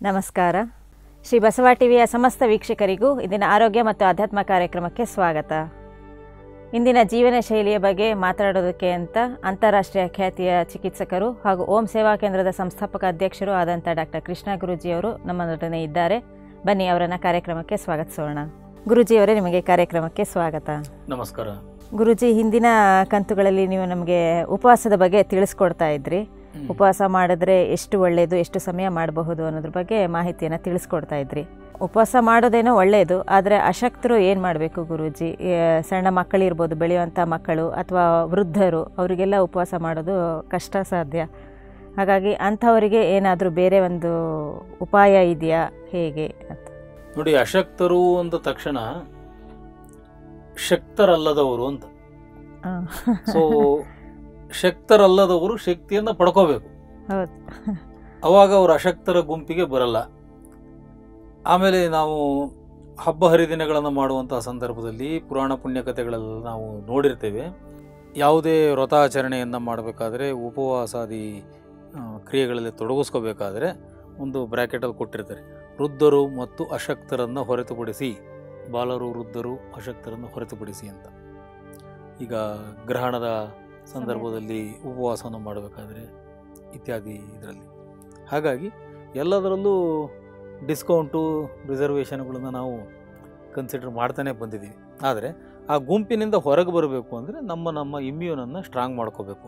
ನಮಸ್ಕಾರ ಶ್ರೀ ಬಸವ ಟಿವಿಯ ಸಮಸ್ತ ವೀಕ್ಷಕರಿಗೂ ಇಂದಿನ ಆರೋಗ್ಯ ಮತ್ತು ಆಧ್ಯಾತ್ಮ ಕಾರ್ಯಕ್ರಮಕ್ಕೆ ಸ್ವಾಗತ ಇಂದಿನ ಜೀವನ ಶೈಲಿಯ ಬಗ್ಗೆ ಮಾತನಾಡೋದಕ್ಕೆ ಅಂತ ಅಂತಾರಾಷ್ಟ್ರೀಯ ಖ್ಯಾತಿಯ ಚಿಕಿತ್ಸಕರು ಹಾಗೂ ಓಂ ಸೇವಾ ಕೇಂದ್ರದ ಸಂಸ್ಥಾಪಕ ಅಧ್ಯಕ್ಷರು ಆದಂಥ ಡಾಕ್ಟರ್ ಕೃಷ್ಣ ಗುರೂಜಿಯವರು ನಮ್ಮೊಡನೆ ಇದ್ದಾರೆ ಬನ್ನಿ ಅವರನ್ನು ಕಾರ್ಯಕ್ರಮಕ್ಕೆ ಸ್ವಾಗತಿಸೋಣ ಗುರೂಜಿಯವರೇ ನಿಮಗೆ ಕಾರ್ಯಕ್ರಮಕ್ಕೆ ಸ್ವಾಗತ ನಮಸ್ಕಾರ ಗುರುಜಿ ಹಿಂದಿನ ಕಂತುಗಳಲ್ಲಿ ನೀವು ನಮಗೆ ಉಪವಾಸದ ಬಗ್ಗೆ ತಿಳಿಸ್ಕೊಡ್ತಾ ಇದ್ರಿ ಉಪವಾಸ ಮಾಡಿದ್ರೆ ಎಷ್ಟು ಒಳ್ಳೆಯದು ಎಷ್ಟು ಸಮಯ ಮಾಡಬಹುದು ಅನ್ನೋದ್ರ ಬಗ್ಗೆ ಮಾಹಿತಿಯನ್ನು ತಿಳಿಸ್ಕೊಡ್ತಾ ಇದ್ರಿ ಉಪವಾಸ ಮಾಡೋದೇನೋ ಒಳ್ಳೆಯದು ಆದರೆ ಅಶಕ್ತರು ಏನು ಮಾಡಬೇಕು ಗುರೂಜಿ ಏ, ಸಣ್ಣ ಮಕ್ಕಳಿರ್ಬೋದು ಬೆಳೆಯುವಂಥ ಮಕ್ಕಳು ಅಥವಾ ವೃದ್ಧರು ಅವರಿಗೆಲ್ಲ ಉಪವಾಸ ಮಾಡೋದು ಕಷ್ಟ ಸಾಧ್ಯ ಹಾಗಾಗಿ ಅಂಥವರಿಗೆ ಏನಾದರೂ ಬೇರೆ ಒಂದು ಉಪಾಯ ಇದೆಯಾ ಹೇಗೆ ಅಂತ ನೋಡಿ ಅಶಕ್ತರು ಅಂದ ತಕ್ಷಣ ಶಕ್ತರಲ್ಲದವರು ಅಂತ ಆ, ಸೊ ಶಕ್ತರಲ್ಲದವರು ಶಕ್ತಿಯನ್ನ ಪಡ್ಕೋಬೇಕು ಹೌದು ಅವಾಗ ಅವರು ಅಶಕ್ತರ ಗುಂಪಿಗೆ ಬರಲ್ಲ ಆಮೇಲೆ ನಾವು ಹಬ್ಬ ಹರಿದಿನಗಳನ್ನು ಮಾಡುವಂತಹ ಸಂದರ್ಭದಲ್ಲಿ ಪುರಾಣ ಪುಣ್ಯಕಥೆಗಳೆಲ್ಲ ನಾವು ನೋಡಿರ್ತೇವೆ ಯಾವುದೇ ವ್ರತಾಚರಣೆಯನ್ನು ಮಾಡಬೇಕಾದ್ರೆ ಉಪವಾಸಾದಿ ಆ, ಕ್ರಿಯೆಗಳಲ್ಲಿ ತೊಡಗಿಸ್ಕೋಬೇಕಾದ್ರೆ ಒಂದು ಬ್ರ್ಯಾಕೆಟಲ್ಲಿ ಕೊಟ್ಟಿರ್ತಾರೆ ವೃದ್ಧರು ಮತ್ತು ಅಶಕ್ತರನ್ನು ಹೊರತುಪಡಿಸಿ ಬಾಲರು ವೃದ್ಧರು ಅಶಕ್ತರನ್ನು ಹೊರತುಪಡಿಸಿ ಅಂತ ಈಗ ಗ್ರಹಣದ ಸಂದರ್ಭದಲ್ಲಿ ಉಪವಾಸವನ್ನು ಮಾಡಬೇಕಾದ್ರೆ ಇತ್ಯಾದಿ ಇದರಲ್ಲಿ ಹಾಗಾಗಿ ಎಲ್ಲದರಲ್ಲೂ ಡಿಸ್ಕೌಂಟು ರಿಸರ್ವೇಷನ್ಗಳನ್ನು ನಾವು ಕನ್ಸಿಡರ್ ಮಾಡ್ತಾನೆ ಬಂದಿದ್ದೀವಿ ಆದರೆ ಆ ಗುಂಪಿನಿಂದ ಹೊರಗೆ ಬರಬೇಕು ಅಂದರೆ ನಮ್ಮ ನಮ್ಮ ಇಮ್ಯೂನನ್ನು ಸ್ಟ್ರಾಂಗ್ ಮಾಡ್ಕೋಬೇಕು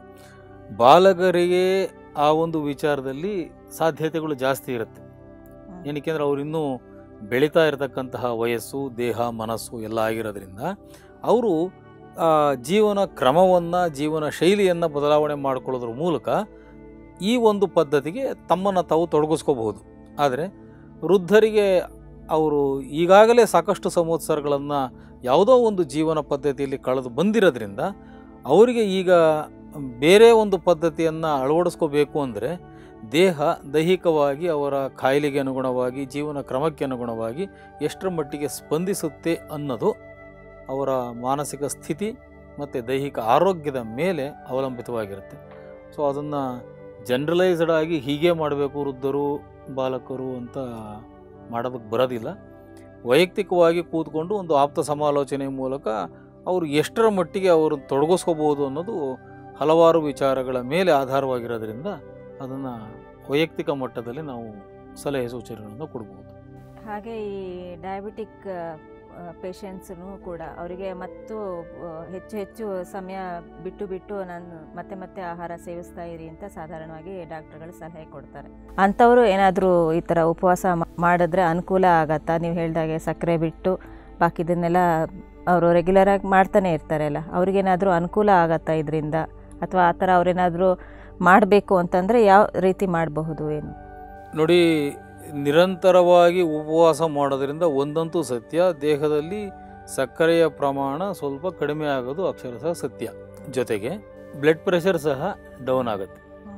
ಬಾಲಕರಿಗೆ ಆ ಒಂದು ವಿಚಾರದಲ್ಲಿ ಸಾಧ್ಯತೆಗಳು ಜಾಸ್ತಿ ಇರುತ್ತೆ ಏನಕ್ಕೆ ಅಂದರೆ ಅವ್ರು ಇನ್ನೂ ಬೆಳೀತಾ ಇರತಕ್ಕಂತಹ ವಯಸ್ಸು ದೇಹ ಮನಸ್ಸು ಎಲ್ಲ ಆಗಿರೋದ್ರಿಂದ ಅವರು ಆ, ಜೀವನ ಕ್ರಮವನ್ನು ಜೀವನ ಶೈಲಿಯನ್ನು ಬದಲಾವಣೆ ಮಾಡಿಕೊಳ್ಳೋದ್ರ ಮೂಲಕ ಈ ಒಂದು ಪದ್ಧತಿಗೆ ತಮ್ಮನ್ನು ತಾವು ತೊಡಗಿಸ್ಕೋಬಹುದು ಆದರೆ ವೃದ್ಧರಿಗೆ ಅವರು ಈಗಾಗಲೇ ಸಾಕಷ್ಟು ಸಂವತ್ಸರಗಳನ್ನು ಯಾವುದೋ ಒಂದು ಜೀವನ ಪದ್ಧತಿಯಲ್ಲಿ ಕಳೆದು ಬಂದಿರೋದ್ರಿಂದ ಅವರಿಗೆ ಈಗ ಬೇರೆ ಒಂದು ಪದ್ಧತಿಯನ್ನು ಅಳವಡಿಸ್ಕೋಬೇಕು ಅಂದರೆ ದೇಹ ದೈಹಿಕವಾಗಿ ಅವರ ಕಾಯಿಲೆಗೆ ಅನುಗುಣವಾಗಿ ಜೀವನ ಕ್ರಮಕ್ಕೆ ಅನುಗುಣವಾಗಿ ಎಷ್ಟರ ಮಟ್ಟಿಗೆ ಸ್ಪಂದಿಸುತ್ತೆ ಅನ್ನೋದು ಅವರ ಮಾನಸಿಕ ಸ್ಥಿತಿ ಮತ್ತು ದೈಹಿಕ ಆರೋಗ್ಯದ ಮೇಲೆ ಅವಲಂಬಿತವಾಗಿರುತ್ತೆ ಸೊ ಅದನ್ನು ಜನರಲೈಸ್ಡ್ ಆಗಿ ಹೀಗೆ ಮಾಡಬೇಕು ವೃದ್ಧರು ಬಾಲಕರು ಅಂತ ಮಾಡೋದಕ್ಕೆ ಬರೋದಿಲ್ಲ ವೈಯಕ್ತಿಕವಾಗಿ ಕೂತ್ಕೊಂಡು ಒಂದು ಆಪ್ತ ಸಮಾಲೋಚನೆ ಮೂಲಕ ಅವರು ಎಷ್ಟರ ಮಟ್ಟಿಗೆ ಅವರು ತೊಡಗಿಸ್ಕೋಬಹುದು ಅನ್ನೋದು ಹಲವಾರು ವಿಚಾರಗಳ ಮೇಲೆ ಆಧಾರವಾಗಿರೋದ್ರಿಂದ ಅದನ್ನು ವೈಯಕ್ತಿಕ ಮಟ್ಟದಲ್ಲಿ ನಾವು ಸಲಹೆ ಸೂಚನೆಗಳನ್ನು ಕೊಡ್ಬೋದು ಹಾಗೆ ಈ ಡಯಾಬಿಟಿಕ್ ಪೇಷಂಟ್ಸ್ನು ಕೂಡ ಅವರಿಗೆ ಮತ್ತು ಆ, ಹೆಚ್ಚು ಹೆಚ್ಚು ಸಮಯ ಬಿಟ್ಟು ಬಿಟ್ಟು ನಾನು ಮತ್ತೆ ಮತ್ತೆ ಆಹಾರ ಸೇವಿಸ್ತಾ ಇರಿ ಅಂತ ಸಾಧಾರಣವಾಗಿ ಡಾಕ್ಟರ್ಗಳು ಸಲಹೆ ಕೊಡ್ತಾರೆ ಅಂಥವರು ಏನಾದರೂ ಈ ಥರ ಉಪವಾಸ ಮಾ- ಮಾಡಿದ್ರೆ ಅನುಕೂಲ ಆಗತ್ತಾ ನೀವು ಹೇಳ್ದಾಗೆ ಸಕ್ಕರೆ ಬಿಟ್ಟು ಬಾಕಿದನ್ನೆಲ್ಲ ಅವರು ರೆಗ್ಯುಲರಾಗಿ ಮಾಡ್ತಾನೆ ಇರ್ತಾರೆ ಅಲ್ಲ ಅವ್ರಿಗೇನಾದರೂ ಅನುಕೂಲ ಆಗತ್ತಾ ಇದರಿಂದ ಅಥವಾ ಆ ಥರ ಅವ್ರೇನಾದರೂ ಮಾಡಬೇಕು ಅಂತಂದರೆ ಯಾವ ರೀತಿ ಮಾಡಬಹುದು ಏನು ನೋಡಿ ನಿರಂತರವಾಗಿ ಉಪವಾಸ ಮಾಡೋದ್ರಿಂದ ಒಂದಂತೂ ಸತ್ಯ ದೇಹದಲ್ಲಿ ಸಕ್ಕರೆಯ ಪ್ರಮಾಣ ಸ್ವಲ್ಪ ಕಡಿಮೆ ಆಗೋದು ಅಕ್ಷರಶಃ ಸತ್ಯ ಜೊತೆಗೆ ಬ್ಲಡ್ ಪ್ರೆಷರ್ ಸಹ ಡೌನ್ ಆಗುತ್ತೆ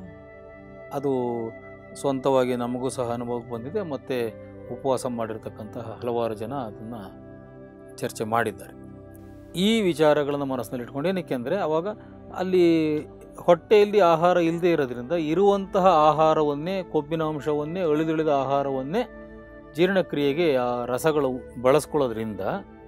ಅದು ಸ್ವಂತವಾಗಿ ನಮಗೂ ಸಹ ಅನುಭವಕ್ಕೆ ಬಂದಿದೆ ಮತ್ತು ಉಪವಾಸ ಮಾಡಿರ್ತಕ್ಕಂತಹ ಹಲವಾರು ಜನ ಅದನ್ನು ಚರ್ಚೆ ಮಾಡಿದ್ದಾರೆ ಈ ವಿಚಾರಗಳನ್ನು ಮನಸ್ಸಿನಲ್ಲಿ ಇಟ್ಕೊಂಡು ಏನಕ್ಕೆ ಅಂದರೆ ಅವಾಗ ಅಲ್ಲಿ ಹೊಟ್ಟೆಯಲ್ಲಿ ಆಹಾರ ಇಲ್ಲದೆ ಇರೋದ್ರಿಂದ ಇರುವಂತಹ ಆಹಾರವನ್ನೇ ಕೊಬ್ಬಿನ ಅಂಶವನ್ನೇ ಅಳಿದುಳಿದ ಆಹಾರವನ್ನೇ ಜೀರ್ಣಕ್ರಿಯೆಗೆ ಆ ರಸಗಳು ಬಳಸ್ಕೊಳ್ಳೋದ್ರಿಂದ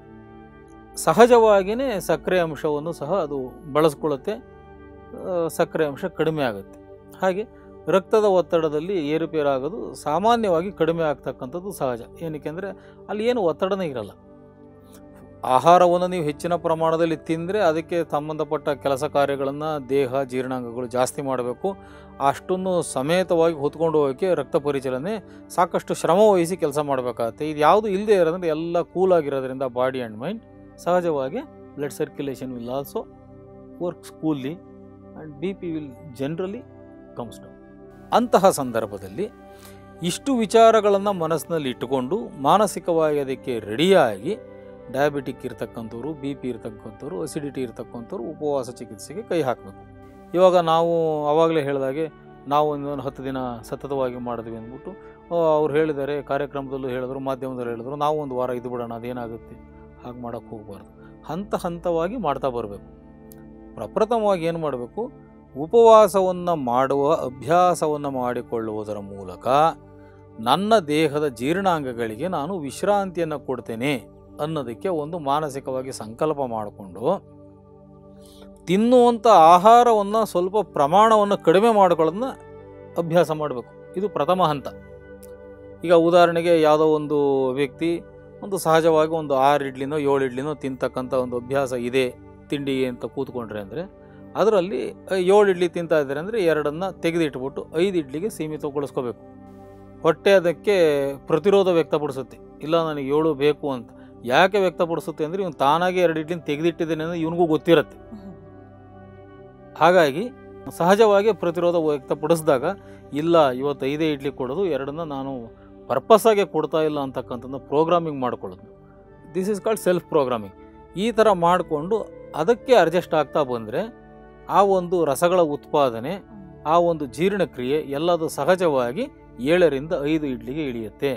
ಸಹಜವಾಗಿಯೇ ಸಕ್ಕರೆ ಅಂಶವನ್ನು ಸಹ ಅದು ಬಳಸ್ಕೊಳ್ಳುತ್ತೆ ಆ, ಸಕ್ಕರೆ ಅಂಶ ಕಡಿಮೆ ಆಗುತ್ತೆ ಹಾಗೆ ರಕ್ತದ ಒತ್ತಡದಲ್ಲಿ ಏರುಪೇರಾಗೋದು ಸಾಮಾನ್ಯವಾಗಿ ಕಡಿಮೆ ಆಗ್ತಕ್ಕಂಥದ್ದು ಸಹಜ ಏನಕ್ಕೆ ಅಂದರೆ ಅಲ್ಲಿ ಏನು ಒತ್ತಡನೇ ಇರಲ್ಲ ಆಹಾರವನ್ನು ನೀವು ಹೆಚ್ಚಿನ ಪ್ರಮಾಣದಲ್ಲಿ ತಿಂದರೆ ಅದಕ್ಕೆ ಸಂಬಂಧಪಟ್ಟ ಕೆಲಸ ಕಾರ್ಯಗಳನ್ನು ದೇಹ ಜೀರ್ಣಾಂಗಗಳು ಜಾಸ್ತಿ ಮಾಡಬೇಕು ಅಷ್ಟನ್ನು ಸಮೇತವಾಗಿ ಹೊತ್ಕೊಂಡು ಹೋಗೋಕ್ಕೆ ರಕ್ತ ಪರಿಚಲನೆ ಸಾಕಷ್ಟು ಶ್ರಮ ವಹಿಸಿ ಕೆಲಸ ಮಾಡಬೇಕಾಗತ್ತೆ ಇದು ಯಾವುದು ಇಲ್ಲದೆ ಇರೋದ್ರಿಂದ ಎಲ್ಲ ಕೂಲ್ ಆಗಿರೋದ್ರಿಂದ ಬಾಡಿ ಆ್ಯಂಡ್ ಮೈಂಡ್ ಸಹಜವಾಗಿ blood circulation will also works coolly and B P will generally comes down ಅಂತಹ ಸಂದರ್ಭದಲ್ಲಿ ಇಷ್ಟು ವಿಚಾರಗಳನ್ನು ಮನಸ್ಸಿನಲ್ಲಿ ಇಟ್ಟುಕೊಂಡು ಮಾನಸಿಕವಾಗಿ ಅದಕ್ಕೆ ರೆಡಿಯಾಗಿ ಡಯಾಬಿಟಿಕ್ ಇರ್ತಕ್ಕಂಥವ್ರು ಬಿ ಪಿ ಇರ್ತಕ್ಕಂಥವ್ರು ಅಸಿಡಿಟಿ ಇರ್ತಕ್ಕಂಥವ್ರು ಉಪವಾಸ ಚಿಕಿತ್ಸೆಗೆ ಕೈ ಹಾಕಬೇಕು ಇವಾಗ ನಾವು ಆವಾಗಲೇ ಹೇಳಿದಾಗೆ ನಾವು ಒಂದು ಹತ್ತು ದಿನ ಸತತವಾಗಿ ಮಾಡಿದ್ವಿ ಅಂದ್ಬಿಟ್ಟು ಆ, ಅವ್ರು ಹೇಳಿದ್ದಾರೆ ಕಾರ್ಯಕ್ರಮದಲ್ಲೂ ಹೇಳಿದ್ರು ಮಾಧ್ಯಮದಲ್ಲೂ ಹೇಳಿದ್ರು ನಾವು ಒಂದು ವಾರ ಇದು ಬಿಡೋಣ ಅದೇನಾಗುತ್ತೆ ಹಾಗೆ ಮಾಡೋಕ್ಕೆ ಹೋಗಬಾರ್ದು ಹಂತ ಹಂತವಾಗಿ ಮಾಡ್ತಾ ಬರಬೇಕು ಪ್ರಪ್ರಥಮವಾಗಿ ಏನು ಮಾಡಬೇಕು ಉಪವಾಸವನ್ನು ಮಾಡುವ ಅಭ್ಯಾಸವನ್ನು ಮಾಡಿಕೊಳ್ಳುವುದರ ಮೂಲಕ ನನ್ನ ದೇಹದ ಜೀರ್ಣಾಂಗಗಳಿಗೆ ನಾನು ವಿಶ್ರಾಂತಿಯನ್ನು ಕೊಡ್ತೇನೆ ಅನ್ನೋದಕ್ಕೆ ಒಂದು ಮಾನಸಿಕವಾಗಿ ಸಂಕಲ್ಪ ಮಾಡಿಕೊಂಡು ತಿನ್ನುವಂಥ ಆಹಾರವನ್ನು ಸ್ವಲ್ಪ ಪ್ರಮಾಣವನ್ನು ಕಡಿಮೆ ಮಾಡ್ಕೊಳ್ಳೋದನ್ನ ಅಭ್ಯಾಸ ಮಾಡಬೇಕು ಇದು ಪ್ರಥಮ ಹಂತ ಈಗ ಉದಾಹರಣೆಗೆ ಯಾವುದೋ ಒಂದು ವ್ಯಕ್ತಿ ಒಂದು ಸಹಜವಾಗಿ ಒಂದು ಆರು ಇಡ್ಲಿನೋ ಏಳು ಇಡ್ಲಿನೋ ತಿಂತಕ್ಕಂಥ ಒಂದು ಅಭ್ಯಾಸ ಇದೆ ತಿಂಡಿ ಅಂತ ಕೂತ್ಕೊಂಡ್ರೆ ಅಂದರೆ ಅದರಲ್ಲಿ ಏಳು ಇಡ್ಲಿ ತಿಂತಾ ಇದ್ದಾರೆ ಅಂದರೆ ಎರಡನ್ನು ತೆಗೆದಿಟ್ಬಿಟ್ಟು ಐದು ಇಡ್ಲಿಗೆ ಸೀಮಿತಗೊಳಿಸ್ಕೋಬೇಕು ಹೊಟ್ಟೆ ಅದಕ್ಕೆ ಪ್ರತಿರೋಧ ವ್ಯಕ್ತಪಡಿಸುತ್ತೆ ಇಲ್ಲ ನನಗೆ ಏಳು ಬೇಕು ಅಂತ ಯಾಕೆ ವ್ಯಕ್ತಪಡಿಸುತ್ತೆ ಅಂದರೆ ಇವನು ತಾನಾಗೆ ಎರಡು ಇಡ್ಲಿನ ತೆಗೆದಿಟ್ಟಿದ್ದೇನೆ ಅಂದರೆ ಇವನಿಗೂ ಗೊತ್ತಿರುತ್ತೆ ಹಾಗಾಗಿ ಸಹಜವಾಗಿ ಪ್ರತಿರೋಧ ವ್ಯಕ್ತಪಡಿಸಿದಾಗ ಇಲ್ಲ ಇವತ್ತು ಐದೇ ಇಡ್ಲಿ ಕೊಡೋದು ಎರಡನ್ನ ನಾನು ಪರ್ಪಸ್ಸಾಗೆ ಕೊಡ್ತಾ ಇಲ್ಲ ಅಂತಕ್ಕಂಥದ್ದು ಪ್ರೋಗ್ರಾಮಿಂಗ್ ಮಾಡ್ಕೊಳ್ಳೋದು this is called self programming ಈ ಥರ ಮಾಡಿಕೊಂಡು ಅದಕ್ಕೆ ಅಡ್ಜಸ್ಟ್ ಆಗ್ತಾ ಬಂದರೆ ಆ ಒಂದು ರಸಗಳ ಉತ್ಪಾದನೆ ಆ ಒಂದು ಜೀರ್ಣಕ್ರಿಯೆ ಎಲ್ಲದು ಸಹಜವಾಗಿ ಏಳರಿಂದ ಐದು ಇಡ್ಲಿಗೆ ಇಳಿಯುತ್ತೆ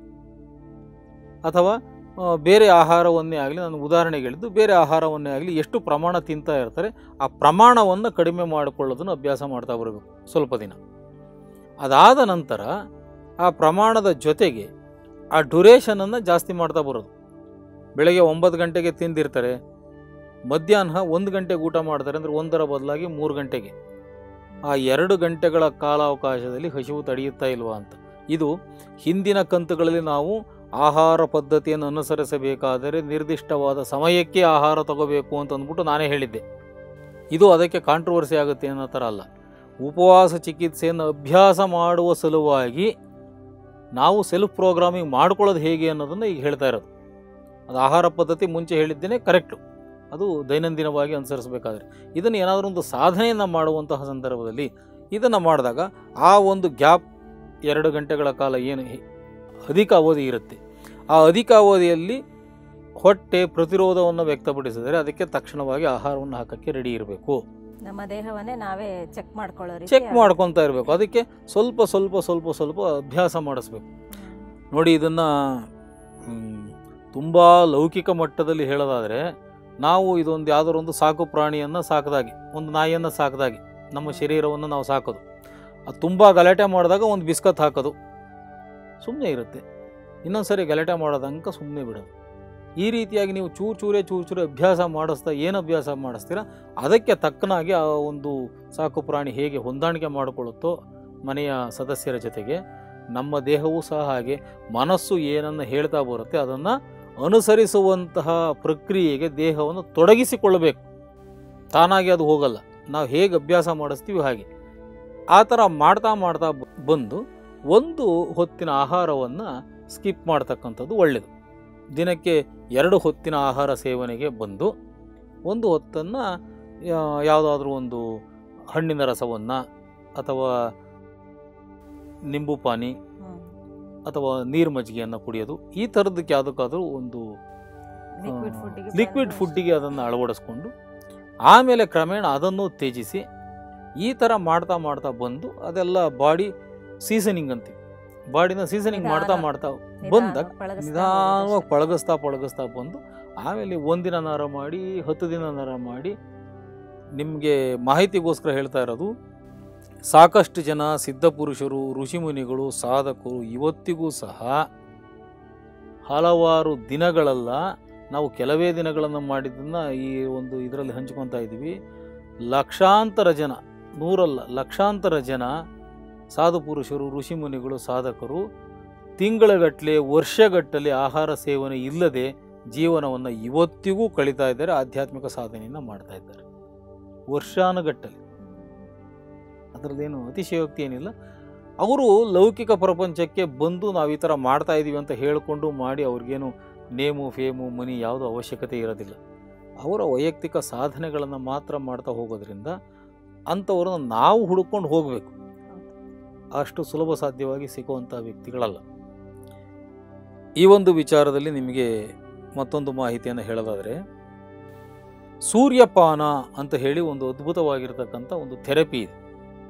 ಅಥವಾ ಆ, ಬೇರೆ ಆಹಾರವನ್ನೇ ಆಗಲಿ ನಾನು ಉದಾಹರಣೆಗೆ ಹೇಳಿದ್ದು ಬೇರೆ ಆಹಾರವನ್ನೇ ಆಗಲಿ ಎಷ್ಟು ಪ್ರಮಾಣ ತಿಂತಾ ಇರ್ತಾರೆ ಆ ಪ್ರಮಾಣವನ್ನು ಕಡಿಮೆ ಮಾಡಿಕೊಳ್ಳೋದನ್ನು ಅಭ್ಯಾಸ ಮಾಡ್ತಾ ಬರಬೇಕು ಸ್ವಲ್ಪ ದಿನ ಅದಾದ ನಂತರ ಆ ಪ್ರಮಾಣದ ಜೊತೆಗೆ ಆ ಡ್ಯುರೇಷನನ್ನು ಜಾಸ್ತಿ ಮಾಡ್ತಾ ಬರೋದು ಬೆಳಗ್ಗೆ ಒಂಬತ್ತು ಗಂಟೆಗೆ ತಿಂದಿರ್ತಾರೆ ಮಧ್ಯಾಹ್ನ ಒಂದು ಗಂಟೆಗೆ ಊಟ ಮಾಡ್ತಾರೆ ಅಂದರೆ ಒಂದರ ಬದಲಾಗಿ ಮೂರು ಗಂಟೆಗೆ ಆ ಎರಡು ಗಂಟೆಗಳ ಕಾಲಾವಕಾಶದಲ್ಲಿ ಹಸಿವು ತಡೆಯುತ್ತಾ ಇಲ್ವಾ ಅಂತ ಇದು ಹಿಂದಿನ ಕಂತುಗಳಲ್ಲಿ ನಾವು ಆಹಾರ ಪದ್ಧತಿಯನ್ನು ಅನುಸರಿಸಬೇಕಾದರೆ ನಿರ್ದಿಷ್ಟವಾದ ಸಮಯಕ್ಕೆ ಆಹಾರ ತಗೋಬೇಕು ಅಂತ ಅಂದ್ಬಿಟ್ಟು ನಾನೇ ಹೇಳಿದ್ದೆ ಇದು ಅದಕ್ಕೆ ಕಾಂಟ್ರವರ್ಸಿ ಆಗುತ್ತೆ ಅನ್ನೋ ಥರ ಅಲ್ಲ ಉಪವಾಸ ಚಿಕಿತ್ಸೆಯನ್ನು ಅಭ್ಯಾಸ ಮಾಡುವ ಸಲುವಾಗಿ ನಾವು ಸೆಲ್ಫ್ ಪ್ರೋಗ್ರಾಮಿಂಗ್ ಮಾಡ್ಕೊಳ್ಳೋದು ಹೇಗೆ ಅನ್ನೋದನ್ನು ಈಗ ಹೇಳ್ತಾ ಇರೋದು ಅದು ಆಹಾರ ಪದ್ಧತಿ ಮುಂಚೆ ಹೇಳಿದ್ದೇನೆ ಕರೆಕ್ಟು ಅದು ದೈನಂದಿನವಾಗಿ ಅನುಸರಿಸಬೇಕಾದ್ರೆ ಇದನ್ನು ಏನಾದರೂ ಒಂದು ಸಾಧನೆಯನ್ನು ಮಾಡುವಂತಹ ಸಂದರ್ಭದಲ್ಲಿ ಇದನ್ನು ಮಾಡಿದಾಗ ಆ ಒಂದು ಗ್ಯಾಪ್ ಎರಡು ಗಂಟೆಗಳ ಕಾಲ ಏನು ಹೆ- ಅಧಿಕ ಅವಧಿ ಇರುತ್ತೆ ಆ ಅಧಿಕ ಅವಧಿಯಲ್ಲಿ ಹೊಟ್ಟೆ ಪ್ರತಿರೋಧವನ್ನು ವ್ಯಕ್ತಪಡಿಸಿದರೆ ಅದಕ್ಕೆ ತಕ್ಷಣವಾಗಿ ಆಹಾರವನ್ನು ಹಾಕೋಕ್ಕೆ ರೆಡಿ ಇರಬೇಕು ನಮ್ಮ ದೇಹವನ್ನೇ ನಾವೇ ಚೆಕ್ ಮಾಡ್ಕೊಳ್ಳೋ ರೀತಿ ಚೆಕ್ ಆಗುತ್ತೆ. ಮಾಡ್ಕೊತಾ ಇರಬೇಕು ಅದಕ್ಕೆ ಸ್ವಲ್ಪ ಸ್ವಲ್ಪ ಸ್ವಲ್ಪ ಸ್ವಲ್ಪ ಅಭ್ಯಾಸ ಮಾಡಿಸ್ಬೇಕು ಹ್ಮ್. ನೋಡಿ ಇದನ್ನು ತುಂಬ ಲೌಕಿಕ ಮಟ್ಟದಲ್ಲಿ ಹೇಳೋದಾದರೆ ನಾವು ಇದೊಂದು ಯಾವುದಾದ್ರು ಒಂದು ಸಾಕು ಪ್ರಾಣಿಯನ್ನು ಸಾಕಿದಾಗೆ ಒಂದು ನಾಯಿಯನ್ನು ಸಾಕಿದಾಗೆ ನಮ್ಮ ಶರೀರವನ್ನು ನಾವು ಸಾಕೋದು ಅದು ತುಂಬ ಗಲಾಟೆ ಮಾಡಿದಾಗ ಒಂದು ಬಿಸ್ಕತ್ ಹಾಕೋದು ಸುಮ್ಮನೆ ಇರುತ್ತೆ ಇನ್ನೊಂದು ಸರಿ ಗಲಾಟೆ ಮಾಡೋದಂಕ ಸುಮ್ಮನೆ ಬಿಡೋದು ಈ ರೀತಿಯಾಗಿ ನೀವು ಚೂರು ಚೂರೇ ಚೂರು ಚೂರೇ ಅಭ್ಯಾಸ ಮಾಡಿಸ್ತಾ ಏನು ಅಭ್ಯಾಸ ಮಾಡಿಸ್ತೀರಾ ಅದಕ್ಕೆ ತಕ್ಕನಾಗಿ ಆ ಒಂದು ಸಾಕು ಪ್ರಾಣಿ ಹೇಗೆ ಹೊಂದಾಣಿಕೆ ಮಾಡಿಕೊಳ್ಳುತ್ತೋ ಮನೆಯ ಸದಸ್ಯರ ಜೊತೆಗೆ ನಮ್ಮ ದೇಹವೂ ಸಹ ಹಾಗೆ ಮನಸ್ಸು ಏನನ್ನು ಹೇಳ್ತಾ ಬರುತ್ತೆ ಅದನ್ನು ಅನುಸರಿಸುವಂತಹ ಪ್ರಕ್ರಿಯೆಗೆ ದೇಹವನ್ನು ತೊಡಗಿಸಿಕೊಳ್ಳಬೇಕು ತಾನಾಗಿ ಅದು ಹೋಗಲ್ಲ ನಾವು ಹೇಗೆ ಅಭ್ಯಾಸ ಮಾಡಿಸ್ತೀವಿ ಹಾಗೆ ಆ ಥರ ಮಾಡ್ತಾ ಮಾಡ್ತಾ ಬ- ಬಂದು ಒಂದು ಹೊತ್ತಿನ ಆಹಾರವನ್ನು ಸ್ಕಿಪ್ ಮಾಡ್ತಕ್ಕಂಥದ್ದು ಒಳ್ಳೆಯದು ದಿನಕ್ಕೆ ಎರಡು ಹೊತ್ತಿನ ಆಹಾರ ಸೇವನೆಗೆ ಬಂದು ಒಂದು ಹೊತ್ತನ್ನು ಯಾವುದಾದ್ರೂ ಒಂದು ಹಣ್ಣಿನ ರಸವನ್ನು ಅಥವಾ ನಿಂಬು ಪಾನಿ ಹ್ಮ್. ಅಥವಾ ನೀರು ಮಜ್ಜಿಗೆಯನ್ನು ಕುಡಿಯೋದು ಈ ಥರದಕ್ಕೆ ಯಾವುದಕ್ಕಾದರೂ ಒಂದು ಲಿಕ್ವಿಡ್ ಫುಡ್ಡಿಗೆ ಲಿಕ್ವಿಡ್ ಫುಡ್ಡಿಗೆ ಅದನ್ನು ಅಳವಡಿಸ್ಕೊಂಡು ಆಮೇಲೆ ಕ್ರಮೇಣ ಅದನ್ನು ತ್ಯಜಿಸಿ ಈ ಥರ ಮಾಡ್ತಾ ಮಾಡ್ತಾ ಬಂದು ಅದೆಲ್ಲ ಬಾಡಿ ಸೀಸನಿಂಗ್ ಅಂತೀವಿ ಬಾಡಿನ ಸೀಸನಿಂಗ್ ಮಾಡ್ತಾ ನಿಧಾನ- ಮಾಡ್ತಾ ಬಂದಾಗ ಪಳಗಿಸ್ತಾ ನಿಧಾನವಾಗಿ ಹೋಗೋದಷ್ಟೇ. ಪಳಗಿಸ್ತಾ ಪಳಗಿಸ್ತಾ ಬಂದು ಆಮೇಲೆ ಒಂದಿನ ನರ ಮಾಡಿ ಹತ್ತು ದಿನ ನರ ಮಾಡಿ ನಿಮಗೆ ಮಾಹಿತಿಗೋಸ್ಕರ ಹೇಳ್ತಾ ಇರೋದು ಸಾಕಷ್ಟು ಜನ ಸಿದ್ಧಪುರುಷರು ಋಷಿಮುನಿಗಳು ಸಾಧಕರು ಇವತ್ತಿಗೂ ಸಹ ಹಲವಾರು ದಿನಗಳಲ್ಲ ನಾವು ಕೆಲವೇ ದಿನಗಳನ್ನು ಮಾಡಿದ್ದನ್ನು ಈ ಒಂದು ಇದರಲ್ಲಿ ಹಂಚ್ಕೊತಾ ಇದ್ದೀವಿ ಲಕ್ಷಾಂತರ ಜನ ನೂರಲ್ಲ ಲಕ್ಷಾಂತರ ಜನ ಸಾಧು ಪುರುಷರು ಋಷಿಮುನಿಗಳು ಸಾಧಕರು ತಿಂಗಳಗಟ್ಟಲೆ ವರ್ಷಗಟ್ಟಲೆ ಆಹಾರ ಸೇವನೆ ಇಲ್ಲದೆ ಜೀವನವನ್ನು ಇವತ್ತಿಗೂ ಕಳೀತಾ ಇದ್ದಾರೆ ಆಧ್ಯಾತ್ಮಿಕ ಸಾಧನೆಯನ್ನು ಮಾಡ್ತಾ ಇದ್ದಾರೆ ವರ್ಷಾನುಗಟ್ಟಲೆ ಅದರದ್ದೇನು ಅತಿಶಯೋಕ್ತಿ ಏನಿಲ್ಲ ಅವರು ಲೌಕಿಕ ಪ್ರಪಂಚಕ್ಕೆ ಬಂದು ನಾವು ಈ ಥರ ಮಾಡ್ತಾ ಇದ್ದೀವಿ ಅಂತ ಹೇಳಿಕೊಂಡು ಮಾಡಿ ಅವ್ರಿಗೇನು ನೇಮು ಫೇಮು ಮನಿ ಯಾವುದೂ ಅವಶ್ಯಕತೆ ಇರೋದಿಲ್ಲ ಅವರ ವೈಯಕ್ತಿಕ ಸಾಧನೆಗಳನ್ನು ಮಾತ್ರ ಮಾಡ್ತಾ ಹೋಗೋದ್ರಿಂದ ಅಂಥವ್ರನ್ನ ನಾವು ಹುಡುಕೊಂಡು ಹೋಗಬೇಕು ಅಷ್ಟು ಸುಲಭ ಸಾಧ್ಯವಾಗಿ ಸಿಗುವಂಥ ವ್ಯಕ್ತಿಗಳಲ್ಲ ಈ ಒಂದು ವಿಚಾರದಲ್ಲಿ ನಿಮಗೆ ಮತ್ತೊಂದು ಮಾಹಿತಿಯನ್ನು ಹೇಳೋದಾದರೆ ಸೂರ್ಯಪಾನ ಅಂತ ಹೇಳಿ ಒಂದು ಅದ್ಭುತವಾಗಿರ್ತಕ್ಕಂಥ ಒಂದು ಥೆರಪಿ ಇದೆ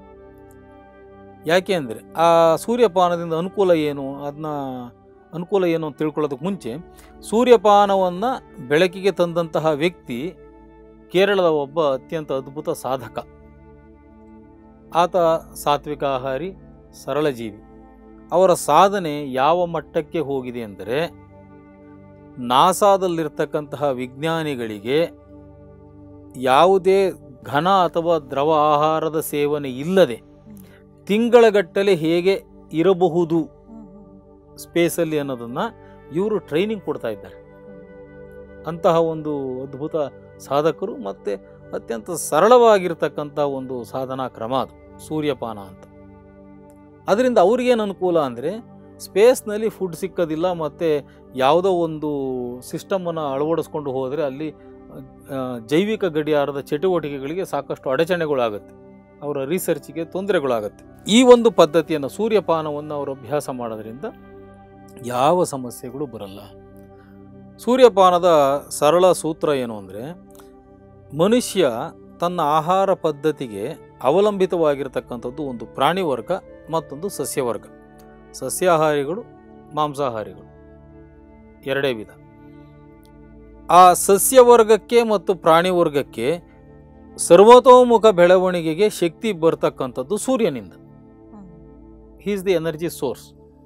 ಯಾಕೆ ಅಂದರೆ ಆ ಸೂರ್ಯಪಾನದಿಂದ ಅನುಕೂಲ ಏನು ಅದನ್ನ ಅನುಕೂಲ ಏನು ಅಂತ ತಿಳ್ಕೊಳ್ಳೋದಕ್ಕೆ ಮುಂಚೆ ಸೂರ್ಯಪಾನವನ್ನು ಬೆಳಕಿಗೆ ತಂದಂತಹ ವ್ಯಕ್ತಿ ಕೇರಳದ ಒಬ್ಬ ಅತ್ಯಂತ ಅದ್ಭುತ ಸಾಧಕ ಆತ ಸಾತ್ವಿಕ ಆಹಾರಿ ಸರಳ ಜೀವಿ ಅವರ ಸಾಧನೆ ಯಾವ ಮಟ್ಟಕ್ಕೆ ಹೋಗಿದೆ ಅಂದರೆ ನಾಸಾದಲ್ಲಿರ್ತಕ್ಕಂತಹ ವಿಜ್ಞಾನಿಗಳಿಗೆ ಯಾವುದೇ ಘನ ಅಥವಾ ದ್ರವ ಆಹಾರದ ಸೇವನೆ ಇಲ್ಲದೆ ತಿಂಗಳಗಟ್ಟಲೆ ಹೇಗೆ ಇರಬಹುದು ಸ್ಪೇಸಲ್ಲಿ ಅನ್ನೋದನ್ನು ಇವರು ಟ್ರೈನಿಂಗ್ ಕೊಡ್ತಾ ಇದ್ದಾರೆ ಅಂತಹ ಒಂದು ಅದ್ಭುತ ಸಾಧಕರು ಮತ್ತು ಅತ್ಯಂತ ಸರಳವಾಗಿರ್ತಕ್ಕಂಥ ಒಂದು ಸಾಧನಾ ಕ್ರಮ ಅದು ಸೂರ್ಯಪಾನ ಅಂತ ಅದರಿಂದ ಅವ್ರಿಗೇನು ಅನುಕೂಲ ಅಂದರೆ ಸ್ಪೇಸ್ನಲ್ಲಿ ಫುಡ್ ಸಿಕ್ಕೋದಿಲ್ಲ ಮತ್ತು ಯಾವುದೋ ಒಂದು ಸಿಸ್ಟಮನ್ನು ಅಳವಡಿಸ್ಕೊಂಡು ಹೋದರೆ ಅಲ್ಲಿ ಆ, ಜೈವಿಕ ಗಡಿಯಾರದ ಚಟುವಟಿಕೆಗಳಿಗೆ ಸಾಕಷ್ಟು ಅಡಚಣೆಗಳಾಗುತ್ತೆ ಅವರ ರಿಸರ್ಚ್ಗೆ ತೊಂದರೆಗಳಾಗುತ್ತೆ ಈ ಒಂದು ಪದ್ಧತಿಯನ್ನು ಸೂರ್ಯಪಾನವನ್ನು ಅವರು ಅಭ್ಯಾಸ ಮಾಡೋದ್ರಿಂದ ಯಾವ ಸಮಸ್ಯೆಗಳು ಬರಲ್ಲ ಸೂರ್ಯಪಾನದ ಸರಳ ಸೂತ್ರ ಏನು ಅಂದರೆ ಮನುಷ್ಯ ತನ್ನ ಆಹಾರ ಪದ್ಧತಿಗೆ ಅವಲಂಬಿತವಾಗಿರ್ತಕ್ಕಂಥದ್ದು ಒಂದು ಪ್ರಾಣಿ ವರ್ಗ ಮತ್ತೊಂದು ಸಸ್ಯವರ್ಗ ಸಸ್ಯಾಹಾರಿಗಳು ಮಾಂಸಾಹಾರಿಗಳು ಎರಡೇ ವಿಧ ಆ ಸಸ್ಯವರ್ಗಕ್ಕೆ ಮತ್ತು ಪ್ರಾಣಿ ವರ್ಗಕ್ಕೆ ಸರ್ವತೋಮುಖ ಬೆಳವಣಿಗೆಗೆ ಶಕ್ತಿ ಬರ್ತಕ್ಕಂಥದ್ದು ಸೂರ್ಯನಿಂದ ಈಸ್ ದಿ ಎನರ್ಜಿ ಸೋರ್ಸ್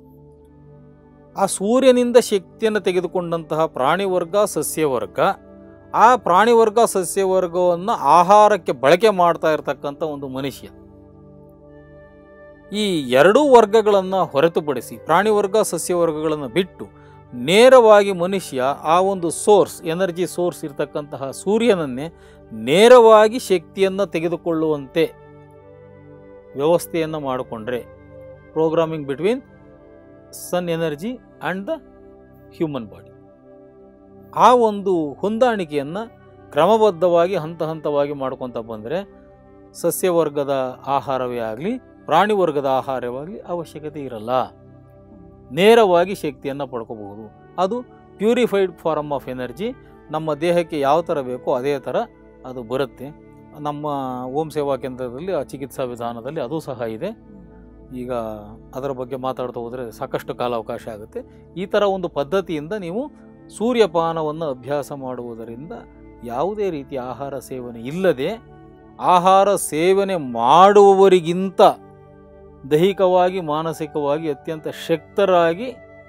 ಆ ಸೂರ್ಯನಿಂದ ಶಕ್ತಿಯನ್ನು ತೆಗೆದುಕೊಂಡಂತಹ ಪ್ರಾಣಿ ವರ್ಗ ಸಸ್ಯವರ್ಗ ಆ ಪ್ರಾಣಿ ವರ್ಗ ಸಸ್ಯವರ್ಗವನ್ನು ಆಹಾರಕ್ಕೆ ಬಳಕೆ ಮಾಡ್ತಾ ಇರತಕ್ಕಂಥ ಒಂದು ಮನುಷ್ಯ ಈ ಎರಡೂ ವರ್ಗಗಳನ್ನು ಹೊರತುಪಡಿಸಿ ಪ್ರಾಣಿ ವರ್ಗ ಸಸ್ಯವರ್ಗಗಳನ್ನು ಬಿಟ್ಟು ನೇರವಾಗಿ ಮನುಷ್ಯ ಆ ಒಂದು ಸೋರ್ಸ್ ಎನರ್ಜಿ ಸೋರ್ಸ್ ಇರತಕ್ಕಂತಹ ಸೂರ್ಯನನ್ನೇ ನೇರವಾಗಿ ಶಕ್ತಿಯನ್ನು ತೆಗೆದುಕೊಳ್ಳುವಂತೆ ವ್ಯವಸ್ಥೆಯನ್ನು ಮಾಡಿಕೊಂಡ್ರೆ programming between sun energy and the human body ಆ ಒಂದು ಹೊಂದಾಣಿಕೆಯನ್ನು ಕ್ರಮಬದ್ಧವಾಗಿ ಹಂತ ಹಂತವಾಗಿ ಮಾಡ್ಕೊತ ಬಂದರೆ ಸಸ್ಯವರ್ಗದ ಆಹಾರವೇ ಆಗಲಿ ಪ್ರಾಣಿ ವರ್ಗದ ಆಹಾರವಾಗಲಿ ಅವಶ್ಯಕತೆ ಇರಲ್ಲ ನೇರವಾಗಿ ಶಕ್ತಿಯನ್ನು ಪಡ್ಕೋಬಹುದು ಅದು ಪ್ಯೂರಿಫೈಡ್ ಫಾರಮ್ ಆಫ್ ಎನರ್ಜಿ ನಮ್ಮ ದೇಹಕ್ಕೆ ಯಾವ ಥರ ಬೇಕೋ ಅದೇ ಥರ ಅದು ಬರುತ್ತೆ ನಮ್ಮ ಓಂ ಸೇವಾ ಕೇಂದ್ರದಲ್ಲಿ ಆ ಚಿಕಿತ್ಸಾ ವಿಧಾನದಲ್ಲಿ ಅದು ಸಹ ಇದೆ ಈಗ ಅದರ ಬಗ್ಗೆ ಮಾತಾಡ್ತಾ ಹೋದರೆ ಸಾಕಷ್ಟು ಕಾಲಾವಕಾಶ ಆಗುತ್ತೆ ಈ ಥರ ಒಂದು ಪದ್ಧತಿಯಿಂದ ನೀವು ಸೂರ್ಯಪಾನವನ್ನು ಅಭ್ಯಾಸ ಮಾಡುವುದರಿಂದ ಯಾವುದೇ ರೀತಿಯ ಆಹಾರ ಸೇವನೆ ಇಲ್ಲದೆ ಆಹಾರ ಸೇವನೆ ಮಾಡುವವರಿಗಿಂತ ದೈಹಿಕವಾಗಿ ಮಾನಸಿಕವಾಗಿ ಅತ್ಯಂತ ಶಕ್ತರಾಗಿ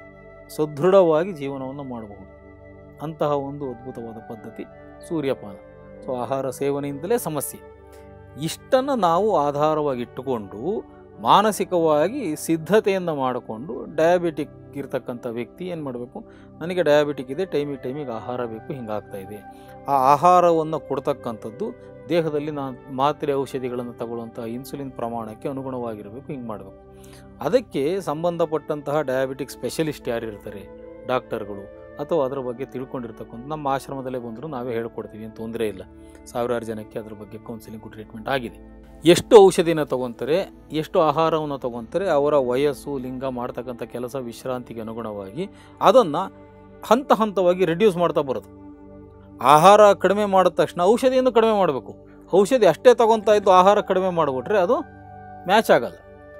ಸದೃಢವಾಗಿ ಜೀವನವನ್ನು ಮಾಡಬಹುದು ಅಂತಹ ಒಂದು ಅದ್ಭುತವಾದ ಪದ್ಧತಿ ಸೂರ್ಯಪಾನ ಸೊ ಆಹಾರ ಸೇವನೆಯಿಂದಲೇ ಸಮಸ್ಯೆ ಇಷ್ಟನ್ನು ನಾವು ಆಧಾರವಾಗಿ ಇಟ್ಟುಕೊಂಡು ಮಾನಸಿಕವಾಗಿ ಸಿದ್ಧತೆಯನ್ನು ಮಾಡಿಕೊಂಡು ಡಯಾಬಿಟಿಕ್ ಇರ್ತಕ್ಕಂಥ ವ್ಯಕ್ತಿ ಏನು ಮಾಡಬೇಕು ನನಗೆ ಡಯಾಬಿಟಿಕ್ ಇದೆ ಟೈಮಿಗೆ ಟೈಮಿಗೆ ಆಹಾರ ಬೇಕು ಹಿಂಗಾಗ್ತಾ ಇದೆ ಆ ಆಹಾರವನ್ನು ಕೊಡ್ತಕ್ಕಂಥದ್ದು ದೇಹದಲ್ಲಿ ನಾನು ಮಾತ್ರೆ ಔಷಧಿಗಳನ್ನು ತಗೊಳ್ಳುವಂಥ ಇನ್ಸುಲಿನ್ ಪ್ರಮಾಣಕ್ಕೆ ಅನುಗುಣವಾಗಿರಬೇಕು ಹಿಂಗೆ ಮಾಡಬೇಕು ಅದಕ್ಕೆ ಸಂಬಂಧಪಟ್ಟಂತಹ ಡಯಾಬಿಟಿಕ್ ಸ್ಪೆಷಲಿಸ್ಟ್ ಯಾರು ಇರ್ತಾರೆ ಡಾಕ್ಟರ್ಗಳು ಅಥವಾ ಅದರ ಬಗ್ಗೆ ತಿಳ್ಕೊಂಡಿರ್ತಕ್ಕಂಥ ನಮ್ಮ ಆಶ್ರಮದಲ್ಲೇ ಬಂದರೂ ನಾವೇ ಹೇಳ್ಕೊಡ್ತೀವಿ ಏನು ತೊಂದರೆ ಇಲ್ಲ ಸಾವಿರಾರು ಜನಕ್ಕೆ ಅದ್ರ ಬಗ್ಗೆ ಕೌನ್ಸಿಲಿಂಗ್ ಟ್ರೀಟ್ಮೆಂಟ್ ಆಗಿದೆ ಎಷ್ಟು ಔಷಧಿನ ತಗೊತಾರೆ ಎಷ್ಟು ಆಹಾರವನ್ನು ತಗೊತಾರೆ ಅವರ ವಯಸ್ಸು ಲಿಂಗ ಮಾಡ್ತಕ್ಕಂಥ ಕೆಲಸ ವಿಶ್ರಾಂತಿಗೆ ಅನುಗುಣವಾಗಿ ಅದನ್ನು ಹಂತ ಹಂತವಾಗಿ ರಿಡ್ಯೂಸ್ ಮಾಡ್ತಾ ಬರೋದು ಆಹಾರ ಕಡಿಮೆ ಮಾಡಿದ ತಕ್ಷಣ ಔಷಧಿಯನ್ನು ಕಡಿಮೆ ಮಾಡಬೇಕು ಔಷಧಿ ಅಷ್ಟೇ ತಗೊತಾ ಇದ್ದು ಆಹಾರ ಕಡಿಮೆ ಮಾಡಿಬಿಟ್ರೆ ಅದು ಮ್ಯಾಚ್ ಆಗಲ್ಲ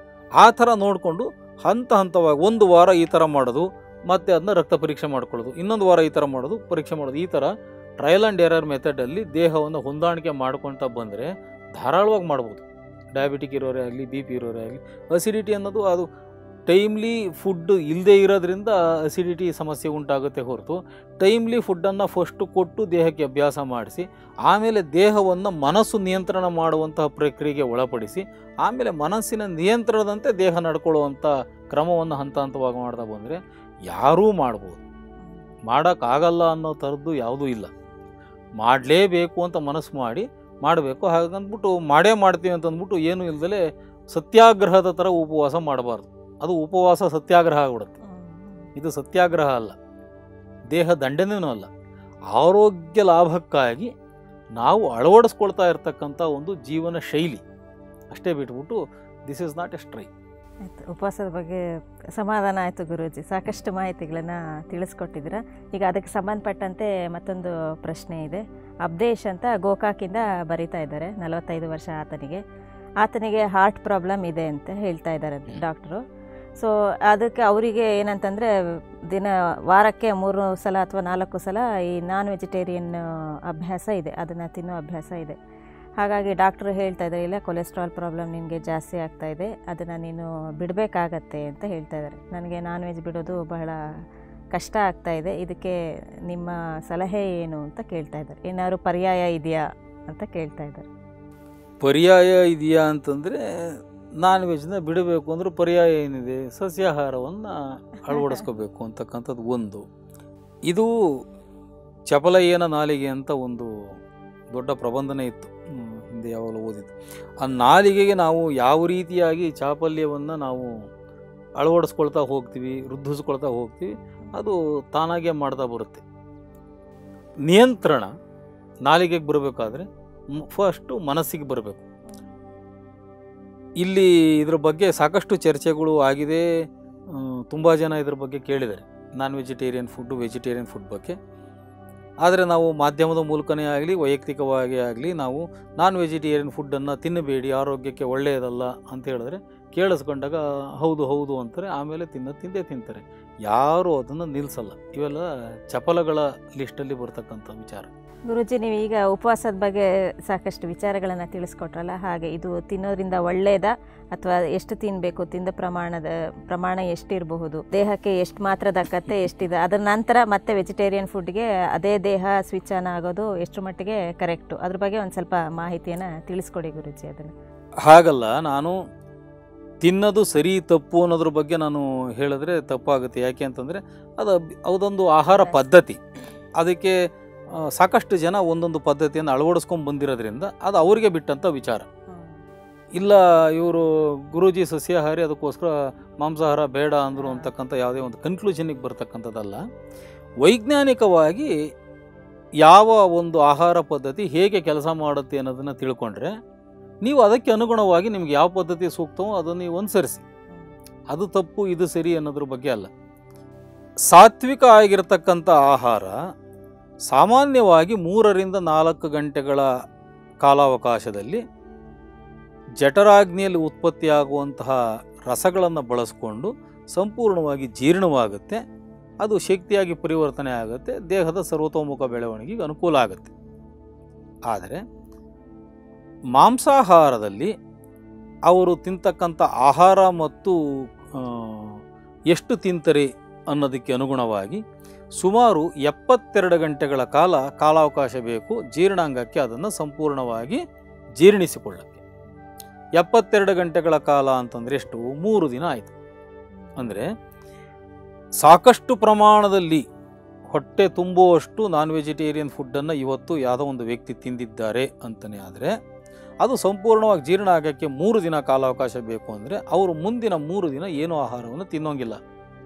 ಆ ಥರ ನೋಡಿಕೊಂಡು ಹಂತ ಹಂತವಾಗಿ ಒಂದು ವಾರ ಈ ಥರ ಮಾಡೋದು ಮತ್ತು ಅದನ್ನ ರಕ್ತ ಪರೀಕ್ಷೆ ಮಾಡ್ಕೊಳ್ಳೋದು ಇನ್ನೊಂದು ವಾರ ಈ ಥರ ಮಾಡೋದು ಪರೀಕ್ಷೆ ಮಾಡೋದು ಈ ಥರ ಟ್ರಯಲ್ ಆ್ಯಂಡ್ ಎರರ್ ಮೆಥಡಲ್ಲಿ ದೇಹವನ್ನು ಹೊಂದಾಣಿಕೆ ಮಾಡ್ಕೊಳ್ತಾ ಬಂದರೆ ಧಾರಾಳವಾಗಿ ಮಾಡ್ಬೋದು ಡಯಾಬಿಟಿಕ್ ಇರೋರೇ ಆಗಲಿ ಬಿ ಪಿ ಇರೋರೇ ಆಗಲಿ ಅಸಿಡಿಟಿ ಅನ್ನೋದು ಅದು ಟೈಮ್ಲಿ ಫುಡ್ ಇಲ್ಲದೇ ಇರೋದ್ರಿಂದ ಅಸಿಡಿಟಿ ಸಮಸ್ಯೆ ಉಂಟಾಗುತ್ತೆ ಹೊರತು ಟೈಮ್ಲಿ ಫುಡ್ಡನ್ನು ಫಸ್ಟು ಕೊಟ್ಟು ದೇಹಕ್ಕೆ ಅಭ್ಯಾಸ ಮಾಡಿಸಿ ಆಮೇಲೆ ದೇಹವನ್ನು ಮನಸ್ಸು ನಿಯಂತ್ರಣ ಮಾಡುವಂತಹ ಪ್ರಕ್ರಿಯೆಗೆ ಒಳಪಡಿಸಿ ಆಮೇಲೆ ಮನಸ್ಸಿನ ನಿಯಂತ್ರಣದಂತೆ ದೇಹ ನಡ್ಕೊಳ್ಳುವಂಥ ಕ್ರಮವನ್ನು ಹಂತ ಹಂತವಾಗಿ ಮಾಡ್ತಾ ಬಂದರೆ ಯಾರೂ ಮಾಡ್ಬೋದು ಮಾಡೋಕ್ಕಾಗಲ್ಲ ಅನ್ನೋ ಥರದ್ದು ಯಾವುದೂ ಇಲ್ಲ ಮಾಡಲೇಬೇಕು ಅಂತ ಮನಸ್ಸು ಮಾಡಿ ಮಾಡಬೇಕು ಹಾಗಂದ್ಬಿಟ್ಟು ಮಾಡೇ ಮಾಡ್ತೀವಿ ಅಂತ ಅಂದ್ಬಿಟ್ಟು ಏನೂ ಇಲ್ದಲೆ ಸತ್ಯಾಗ್ರಹದ ಥರ ಉಪವಾಸ ಮಾಡಬಾರ್ದು ಅದು ಉಪವಾಸ ಸತ್ಯಾಗ್ರಹ ಆಗ್ಬಿಡುತ್ತೆ ಇದು ಸತ್ಯಾಗ್ರಹ ಅಲ್ಲ ದೇಹ ದಂಡನೆಯೂ ಅಲ್ಲ ಆರೋಗ್ಯ ಲಾಭಕ್ಕಾಗಿ ನಾವು ಅಳವಡಿಸ್ಕೊಳ್ತಾ ಇರ್ತಕ್ಕಂಥ ಒಂದು ಜೀವನ ಶೈಲಿ ಅಷ್ಟೇ ಬಿಟ್ಬಿಟ್ಟು this is not a stray ಆಯ್ತು ಉಪವಾಸದ ಬಗ್ಗೆ ಸಮಾಧಾನ ಆಯಿತು ಗುರೂಜಿ ಸಾಕಷ್ಟು ಮಾಹಿತಿಗಳನ್ನು ತಿಳಿಸ್ಕೊಟ್ಟಿದ್ದೀರಾ ಈಗ ಅದಕ್ಕೆ ಸಂಬಂಧಪಟ್ಟಂತೆ ಮತ್ತೊಂದು ಪ್ರಶ್ನೆ ಇದೆ ಅಬ್ದೇಶ್ ಅಂತ ಗೋಕಾಕಿಂದ ಬರೀತಾ ಇದ್ದಾರೆ ನಲವತ್ತೈದು ವರ್ಷ ಆತನಿಗೆ ಆತನಿಗೆ ಹಾರ್ಟ್ ಪ್ರಾಬ್ಲಮ್ ಇದೆ ಅಂತ ಹೇಳ್ತಾ ಇದ್ದಾರೆ ಡಾಕ್ಟ್ರು ಸೊ ಅದಕ್ಕೆ ಅವರಿಗೆ ಏನಂತಂದರೆ ದಿನ ವಾರಕ್ಕೆ ಮೂರು ಸಲ ಅಥವಾ ನಾಲ್ಕು ಸಲ ಈ ನಾನ್ ವೆಜಿಟೇರಿಯನ್ ಅಭ್ಯಾಸ ಇದೆ ಅದನ್ನು ತಿನ್ನೋ ಅಭ್ಯಾಸ ಇದೆ ಹಾಗಾಗಿ ಡಾಕ್ಟ್ರು ಹೇಳ್ತಾ ಇದ್ದಾರೆ ಇಲ್ಲ ಕೊಲೆಸ್ಟ್ರಾಲ್ ಪ್ರಾಬ್ಲಮ್ ನಿನಗೆ ಜಾಸ್ತಿ ಆಗ್ತಾ ಇದೆ ಅದನ್ನು ನೀನು ಬಿಡಬೇಕಾಗತ್ತೆ ಅಂತ ಹೇಳ್ತಾ ಇದ್ದಾರೆ ನನಗೆ ನಾನ್ ವೆಜ್ ಬಿಡೋದು ಬಹಳ ಕಷ್ಟ ಆಗ್ತಾ ಇದೆ ಇದಕ್ಕೆ ನಿಮ್ಮ ಸಲಹೆ ಏನು ಅಂತ ಕೇಳ್ತಾ ಇದ್ದಾರೆ ಏನಾದ್ರು ಪರ್ಯಾಯ ಇದೆಯಾ ಅಂತ ಕೇಳ್ತಾ ಇದ್ದಾರೆ ಪರ್ಯಾಯ ಇದೆಯಾ ಅಂತಂದರೆ ನಾನ್ ವೆಜ್ನ ಬಿಡಬೇಕು ಅಂದ್ರೆ ಪರ್ಯಾಯ ಏನಿದೆ ಸಸ್ಯಾಹಾರವನ್ನು ಅಳವಡಿಸ್ಕೋಬೇಕು ಅಂತಕ್ಕಂಥದ್ದು ಒಂದು ಇದು ಚಪಲಯ್ಯನ ನಾಲಿಗೆ ಅಂತ ಒಂದು ದೊಡ್ಡ ಪ್ರಬಂಧನೆ ಇತ್ತು ಹ್ಮ್, ಹಿಂದೆ ಯಾವಾಗಲೂ ಓದಿದ್ದು ಆ ನಾಲಿಗೆಗೆ ನಾವು ಯಾವ ರೀತಿಯಾಗಿ ಚಾಪಲ್ಯವನ್ನು ನಾವು ಅಳವಡಿಸ್ಕೊಳ್ತಾ ಹೋಗ್ತೀವಿ ವೃದ್ಧಿಸ್ಕೊಳ್ತಾ ಹೋಗ್ತೀವಿ ಅದು ತಾನಾಗೆ ಮಾಡ್ತಾ ಬರುತ್ತೆ ನಿಯಂತ್ರಣ ನಾಲಿಗೆಗೆ ಬರಬೇಕಾದ್ರೆ ಫಸ್ಟು ಮನಸ್ಸಿಗೆ ಬರಬೇಕು ಇಲ್ಲಿ ಇದ್ರ ಬಗ್ಗೆ ಸಾಕಷ್ಟು ಚರ್ಚೆಗಳು ಆಗಿದೆ ತುಂಬ ಜನ ಇದ್ರ ಬಗ್ಗೆ ಕೇಳಿದ್ದಾರೆ non vegetarian food vegetarian food ಬಗ್ಗೆ ಆದರೆ ನಾವು ಮಾಧ್ಯಮದ ಮೂಲಕನೇ ಆಗಲಿ ವೈಯಕ್ತಿಕವಾಗಿ ಆಗಲಿ ನಾವು ನಾನ್ ವೆಜಿಟೇರಿಯನ್ ಫುಡ್ಡನ್ನು ತಿನ್ನಬೇಡಿ ಆರೋಗ್ಯಕ್ಕೆ ಒಳ್ಳೆಯದಲ್ಲ ಅಂತ ಹೇಳಿದ್ರೆ ಕೇಳಿಸ್ಕೊಂಡಾಗ ಹೌದು ಹೌದು ಅಂತಾರೆ ಆಮೇಲೆ ತಿನ್ನ ತಿಂದೇ ತಿಂತಾರೆ ಯಾರು ಅದನ್ನು ನಿಲ್ಲಿಸಲ್ಲ ಇವೆಲ್ಲ ಚಪಲಗಳ ಲಿಸ್ಟಲ್ಲಿ ಬರ್ತಕ್ಕಂಥ ವಿಚಾರ ಗುರುಜಿ ನೀವು ಈಗ ಉಪವಾಸದ ಬಗ್ಗೆ ಸಾಕಷ್ಟು ವಿಚಾರಗಳನ್ನು ತಿಳಿಸ್ಕೊಟ್ರಲ್ಲ ಹಾಗೆ ಇದು ತಿನ್ನೋದ್ರಿಂದ ಒಳ್ಳೆಯದಾ ಅಥವಾ ಎಷ್ಟು ತಿನ್ನಬೇಕು ತಿಂದ ಪ್ರಮಾಣದ ಪ್ರಮಾಣ ಎಷ್ಟಿರಬಹುದು ದೇಹಕ್ಕೆ ಎಷ್ಟು ಮಾತ್ರ ದಕ್ಕತ್ತೆ ಎಷ್ಟಿದೆ ಅದರ ನಂತರ ಮತ್ತೆ ವೆಜಿಟೇರಿಯನ್ ಫುಡ್ಗೆ ಅದೇ ದೇಹ ಸ್ವಿಚ್ ಆನ್ ಆಗೋದು ಎಷ್ಟು ಮಟ್ಟಿಗೆ ಕರೆಕ್ಟು ಅದ್ರ ಬಗ್ಗೆ ಒಂದು ಸ್ವಲ್ಪ ಮಾಹಿತಿಯನ್ನು ತಿಳಿಸ್ಕೊಡಿ ಗುರುಜಿ ಅದನ್ನು ಹಾಗಲ್ಲ ನಾನು ತಿನ್ನೋದು ಸರಿ ತಪ್ಪು ಅನ್ನೋದ್ರ ಬಗ್ಗೆ ನಾನು ಹೇಳಿದ್ರೆ ತಪ್ಪಾಗುತ್ತೆ ಯಾಕೆ ಅಂತಂದರೆ ಅದು ಅಬ್- ಅದೊಂದು ಆಹಾರ ಪದ್ಧತಿ ಅದಕ್ಕೆ ಆ, ಸಾಕಷ್ಟು ಜನ ಒಂದೊಂದು ಪದ್ಧತಿಯನ್ನು ಅಳವಡಿಸ್ಕೊಂಡು ಬಂದಿರೋದ್ರಿಂದ ಅದು ಅವರಿಗೆ ಬಿಟ್ಟಂಥ ವಿಚಾರ ಇಲ್ಲ ಇವರು ಗುರೂಜಿ ಸಸ್ಯಾಹಾರಿ ಅದಕ್ಕೋಸ್ಕರ ಮಾಂಸಾಹಾರ ಬೇಡ ಅಂದರು ಅಂತಕ್ಕಂಥ ಯಾವುದೇ ಒಂದು ಕನ್ಕ್ಲೂಷನಿಗೆ ಬರ್ತಕ್ಕಂಥದ್ದಲ್ಲ ವೈಜ್ಞಾನಿಕವಾಗಿ ಯಾವ ಒಂದು ಆಹಾರ ಪದ್ಧತಿ ಹೇಗೆ ಕೆಲಸ ಮಾಡುತ್ತೆ ಅನ್ನೋದನ್ನು ತಿಳ್ಕೊಂಡ್ರೆ ನೀವು ಅದಕ್ಕೆ ಅನುಗುಣವಾಗಿ ನಿಮ್ಗೆ ಯಾವ ಪದ್ಧತಿ ಸೂಕ್ತವೋ ಅದನ್ನು ನೀವು ಅನುಸರಿಸಿ ಅದು ತಪ್ಪು ಇದು ಸರಿ ಅನ್ನೋದ್ರ ಬಗ್ಗೆ ಅಲ್ಲ ಸಾತ್ವಿಕ ಆಗಿರತಕ್ಕಂಥ ಆಹಾರ ಸಾಮಾನ್ಯವಾಗಿ ಮೂರರಿಂದ ನಾಲ್ಕು ಗಂಟೆಗಳ ಕಾಲಾವಕಾಶದಲ್ಲಿ ಜಠರಾಗ್ನಿಯಲ್ಲಿ ಉತ್ಪತ್ತಿಯಾಗುವಂತಹ ರಸಗಳನ್ನು ಬಳಸಿಕೊಂಡು ಸಂಪೂರ್ಣವಾಗಿ ಜೀರ್ಣವಾಗುತ್ತೆ ಅದು ಶಕ್ತಿಯಾಗಿ ಪರಿವರ್ತನೆ ಆಗುತ್ತೆ ದೇಹದ ಸರ್ವತೋಮುಖ ಬೆಳವಣಿಗೆಗೆ ಅನುಕೂಲ ಆಗುತ್ತೆ ಆದರೆ ಮಾಂಸಾಹಾರದಲ್ಲಿ ಅವರು ತಿಂತಕ್ಕಂಥ ಆಹಾರ ಮತ್ತು ಆ, ಎಷ್ಟು ತಿಂತಾರೆ ಅನ್ನೋದಕ್ಕೆ ಅನುಗುಣವಾಗಿ ಸುಮಾರು ಎಪ್ಪತ್ತೆರಡು ಗಂಟೆಗಳ ಕಾಲ ಕಾಲಾವಕಾಶ ಬೇಕು ಜೀರ್ಣಾಂಗಕ್ಕೆ ಅದನ್ನು ಸಂಪೂರ್ಣವಾಗಿ ಜೀರ್ಣಿಸಿಕೊಳ್ಳಕ್ಕೆ ಎಪ್ಪತ್ತೆರಡು ಗಂಟೆಗಳ ಕಾಲ ಅಂತಂದರೆ ಎಷ್ಟು ಮೂರು ದಿನ ಆಯಿತು ಅಂದರೆ ಸಾಕಷ್ಟು ಪ್ರಮಾಣದಲ್ಲಿ ಹೊಟ್ಟೆ ತುಂಬುವಷ್ಟು ನಾನ್ ವೆಜಿಟೇರಿಯನ್ ಫುಡ್ಡನ್ನು ಇವತ್ತು ಯಾವುದೋ ಒಂದು ವ್ಯಕ್ತಿ ತಿಂದಿದ್ದಾರೆ ಅಂತಲೇ ಆದರೆ ಅದು ಸಂಪೂರ್ಣವಾಗಿ ಜೀರ್ಣ ಆಗೋಕ್ಕೆ ಮೂರು ದಿನ ಕಾಲಾವಕಾಶ ಬೇಕು ಅಂದರೆ ಅವರು ಮುಂದಿನ ಮೂರು ದಿನ ಏನೂ ಆಹಾರವನ್ನು ತಿನ್ನೋಂಗಿಲ್ಲ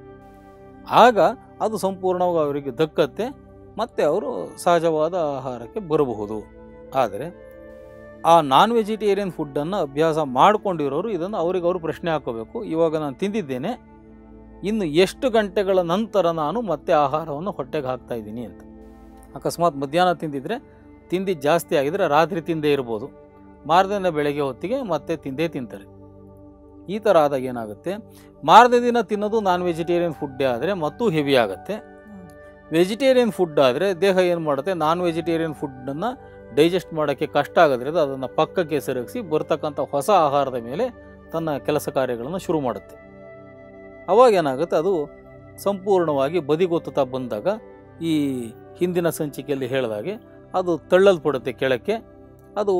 ಆಗ ಅದು ಸಂಪೂರ್ಣವಾಗಿ ಅವರಿಗೆ ದಕ್ಕತ್ತೆ ಮತ್ತು ಅವರು ಸಹಜವಾದ ಆಹಾರಕ್ಕೆ ಬರಬಹುದು ಆದರೆ ಆ ನಾನ್ ವೆಜಿಟೇರಿಯನ್ ಫುಡ್ಡನ್ನು ಅಭ್ಯಾಸ ಮಾಡಿಕೊಂಡಿರೋರು ಇದನ್ನು ಅವ್ರಿಗೆ ಅವರು ಪ್ರಶ್ನೆ ಹಾಕೋಬೇಕು ಇವಾಗ ನಾನು ತಿಂದಿದ್ದೇನೆ ಇನ್ನು ಎಷ್ಟು ಗಂಟೆಗಳ ನಂತರ ನಾನು ಮತ್ತೆ ಆಹಾರವನ್ನು ಹೊಟ್ಟೆಗೆ ಹಾಕ್ತಾ ಇದ್ದೀನಿ ಅಂತ ಅಕಸ್ಮಾತ್ ಮಧ್ಯಾಹ್ನ ತಿಂದಿದ್ರೆ ತಿಂದಿದ್ದು ಜಾಸ್ತಿ ಆಗಿದ್ರೆ ರಾತ್ರಿ ತಿಂದೇ ಇರ್ಬೋದು ಮಾರದಿನ ಬೆಳಗ್ಗೆ ಹೊತ್ತಿಗೆ ಮತ್ತೆ ತಿಂದೇ ತಿಂತಾರೆ ಈ ಥರ ಆದಾಗ ಏನಾಗುತ್ತೆ ಮಾರನೇ ದಿನ ತಿನ್ನೋದು ನಾನ್ ವೆಜಿಟೇರಿಯನ್ ಫುಡ್ಡೇ ಆದರೆ ಮತ್ತೂ ಹೆವಿ ಆಗುತ್ತೆ ವೆಜಿಟೇರಿಯನ್ ಫುಡ್ ಆದರೆ ದೇಹ ಏನು ಮಾಡುತ್ತೆ ನಾನ್ ವೆಜಿಟೇರಿಯನ್ ಫುಡ್ಡನ್ನು ಡೈಜೆಸ್ಟ್ ಮಾಡೋಕ್ಕೆ ಕಷ್ಟ ಆಗೋದ್ರಿಂದ ಅದನ್ನು ಪಕ್ಕಕ್ಕೆ ಸರಿಸಿ ಬರ್ತಕ್ಕಂಥ ಹೊಸ ಆಹಾರದ ಮೇಲೆ ತನ್ನ ಕೆಲಸ ಕಾರ್ಯಗಳನ್ನು ಶುರು ಮಾಡುತ್ತೆ ಅವಾಗ ಏನಾಗುತ್ತೆ ಅದು ಸಂಪೂರ್ಣವಾಗಿ ಬದಿಗೊತ್ತುತ್ತಾ ಬಂದಾಗ ಈ ಹಿಂದಿನ ಸಂಚಿಕೆಯಲ್ಲಿ ಹೇಳಿದಾಗೆ ಅದು ತಳ್ಳಲ್ಪಡುತ್ತೆ ಕೆಳಕ್ಕೆ ಅದು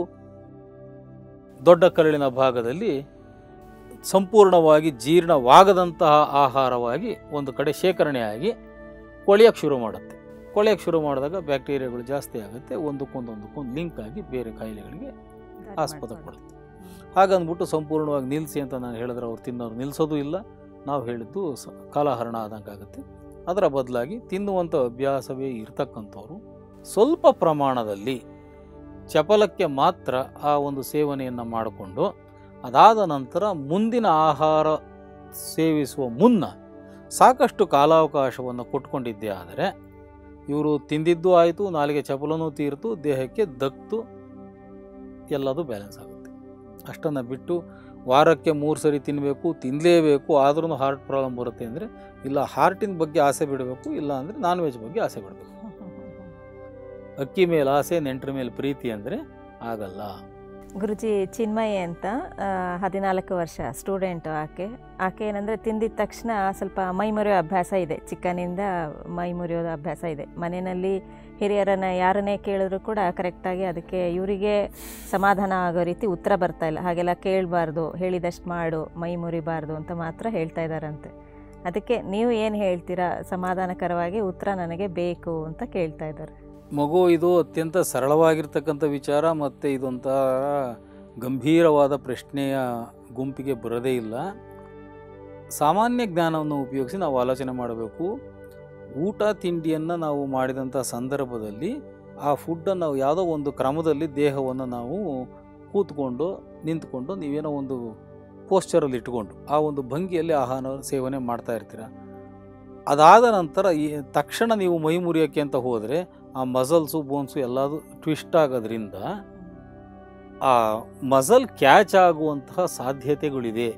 ದೊಡ್ಡ ಕರಳಿನ ಭಾಗದಲ್ಲಿ ಸಂಪೂರ್ಣವಾಗಿ ಜೀರ್ಣವಾಗದಂತಹ ಆಹಾರವಾಗಿ ಒಂದು ಕಡೆ ಶೇಖರಣೆಯಾಗಿ ಕೊಳೆಯಕ್ಕೆ ಶುರು ಮಾಡುತ್ತೆ ಕೊಳೆಯಕ್ಕೆ ಶುರು ಮಾಡಿದಾಗ ಬ್ಯಾಕ್ಟೀರಿಯಾಗಳು ಜಾಸ್ತಿ ಆಗುತ್ತೆ ಒಂದಕ್ಕೊಂದೊಂದಕ್ಕೊಂದು ಲಿಂಕ್ ಆಗಿ ಬೇರೆ ಕಾಯಿಲೆಗಳಿಗೆ ಆಸ್ಪದ ಕೊಡುತ್ತೆ ಹಾಗಂದ್ಬಿಟ್ಟು ಸಂಪೂರ್ಣವಾಗಿ ನಿಲ್ಲಿಸಿ ಅಂತ ನಾನು ಹೇಳಿದ್ರೆ ಅವ್ರು ತಿನ್ನೋರು ನಿಲ್ಲಿಸೋದು ಇಲ್ಲ ನಾವು ಹೇಳಿದ್ದು ಸ ಕಾಲಹರಣ ಆದಂಗೆ ಆಗುತ್ತೆ ಅದರ ಬದಲಾಗಿ ತಿನ್ನುವಂಥ ಅಭ್ಯಾಸವೇ ಇರ್ತಕ್ಕಂಥವ್ರು ಸ್ವಲ್ಪ ಪ್ರಮಾಣದಲ್ಲಿ ಚಪಲಕ್ಕೆ ಮಾತ್ರ ಆ ಒಂದು ಸೇವನೆಯನ್ನು ಮಾಡಿಕೊಂಡು ಅದಾದ ನಂತರ ಮುಂದಿನ ಆಹಾರ ಸೇವಿಸುವ ಮುನ್ನ ಸಾಕಷ್ಟು ಕಾಲಾವಕಾಶವನ್ನು ಕೊಟ್ಕೊಂಡಿದ್ದೇ ಆದರೆ ಇವರು ತಿಂದಿದ್ದು ಆಯಿತು ನಾಲಿಗೆ ಚಪಲನೂ ತೀರ್ತು ದೇಹಕ್ಕೆ ದಕ್ತು ಎಲ್ಲದೂ ಬ್ಯಾಲೆನ್ಸ್ ಆಗುತ್ತೆ ಅಷ್ಟನ್ನು ಬಿಟ್ಟು ವಾರಕ್ಕೆ ಮೂರು ಸರಿ ತಿನ್ನಬೇಕು ತಿನ್ನಲೇಬೇಕು ಆದ್ರೂ ಹಾರ್ಟ್ ಪ್ರಾಬ್ಲಮ್ ಬರುತ್ತೆ ಅಂದರೆ ಇಲ್ಲ ಹಾರ್ಟಿನ ಬಗ್ಗೆ ಆಸೆ ಬಿಡಬೇಕು ಇಲ್ಲ ಅಂದರೆ ನಾನ್ ವೆಜ್ ಬಗ್ಗೆ ಆಸೆ ಬಿಡಬೇಕು ಅಕ್ಕಿ ಮೇಲೆ ಆಸೆ ನೆಂಟರ ಮೇಲೆ ಪ್ರೀತಿ ಅಂದರೆ ಆಗಲ್ಲ ಗುರುಜಿ ಚಿನ್ಮಯಿ ಅಂತ ಆ, ಹದಿನಾಲ್ಕು ವರ್ಷ ಸ್ಟೂಡೆಂಟು ಆಕೆ ಆಕೆ ಏನಂದರೆ ತಿಂದಿದ ತಕ್ಷಣ ಸ್ವಲ್ಪ ಮೈ ಮುರಿಯೋ ಅಭ್ಯಾಸ ಇದೆ ಚಿಕ್ಕನಿಂದ ಮೈ ಮುರಿಯೋದು ಅಭ್ಯಾಸ ಇದೆ ಮನೆಯಲ್ಲಿ ಹಿರಿಯರನ್ನು ಯಾರನ್ನೇ ಕೇಳಿದ್ರು ಕೂಡ ಕರೆಕ್ಟಾಗಿ ಅದಕ್ಕೆ ಇವರಿಗೆ ಸಮಾಧಾನ ಆಗೋ ರೀತಿ ಉತ್ತರ ಬರ್ತಾ ಇಲ್ಲ ಹಾಗೆಲ್ಲ ಕೇಳಬಾರ್ದು ಹೇಳಿದಷ್ಟು ಮಾಡು ಮೈ ಮುರಿಬಾರ್ದು ಅಂತ ಮಾತ್ರ ಹೇಳ್ತಾ ಇದ್ದಾರಂತೆ ಅದಕ್ಕೆ ನೀವು ಏನು ಹೇಳ್ತೀರಾ ಸಮಾಧಾನಕರವಾಗಿ ಉತ್ತರ ನನಗೆ ಬೇಕು ಅಂತ ಕೇಳ್ತಾ ಇದ್ದಾರೆ ಮಗು ಇದು ಅತ್ಯಂತ ಸರಳವಾಗಿರ್ತಕ್ಕಂಥ ವಿಚಾರ ಮತ್ತು ಇದೊಂಥರ ಗಂಭೀರವಾದ ಪ್ರಶ್ನೆಯ ಗುಂಪಿಗೆ ಬರೋದೇ ಇಲ್ಲ ಸಾಮಾನ್ಯ ಜ್ಞಾನವನ್ನು ಉಪಯೋಗಿಸಿ ನಾವು ಆಲೋಚನೆ ಮಾಡಬೇಕು ಊಟ ತಿಂಡಿಯನ್ನು ನಾವು ಮಾಡಿದಂಥ ಸಂದರ್ಭದಲ್ಲಿ ಆ ಫುಡ್ಡನ್ನು ನಾವು ಯಾವುದೋ ಒಂದು ಕ್ರಮದಲ್ಲಿ ದೇಹವನ್ನು ನಾವು ಕೂತ್ಕೊಂಡು ನಿಂತ್ಕೊಂಡು ನೀವೇನೋ ಒಂದು ಪೋಸ್ಚರಲ್ಲಿ ಇಟ್ಕೊಂಡು ಆ ಒಂದು ಭಂಗಿಯಲ್ಲಿ ಆಹಾರ ಸೇವನೆ ಮಾಡ್ತಾ ಇರ್ತೀರ ಅದಾದ ನಂತರ ಈ ತಕ್ಷಣ ನೀವು ಮೈ ಮುರಿಯೋಕ್ಕೆ ಅಂತ ಹೋದರೆ ಆ ಮಸಲ್ಸು ಬೋನ್ಸು ಎಲ್ಲದು ಟ್ವಿಸ್ಟ್ ಆಗೋದ್ರಿಂದ ಆ ಮಸಲ್ ಕ್ಯಾಚ್ ಆಗುವಂತಹ ಸಾಧ್ಯತೆಗಳಿದೆ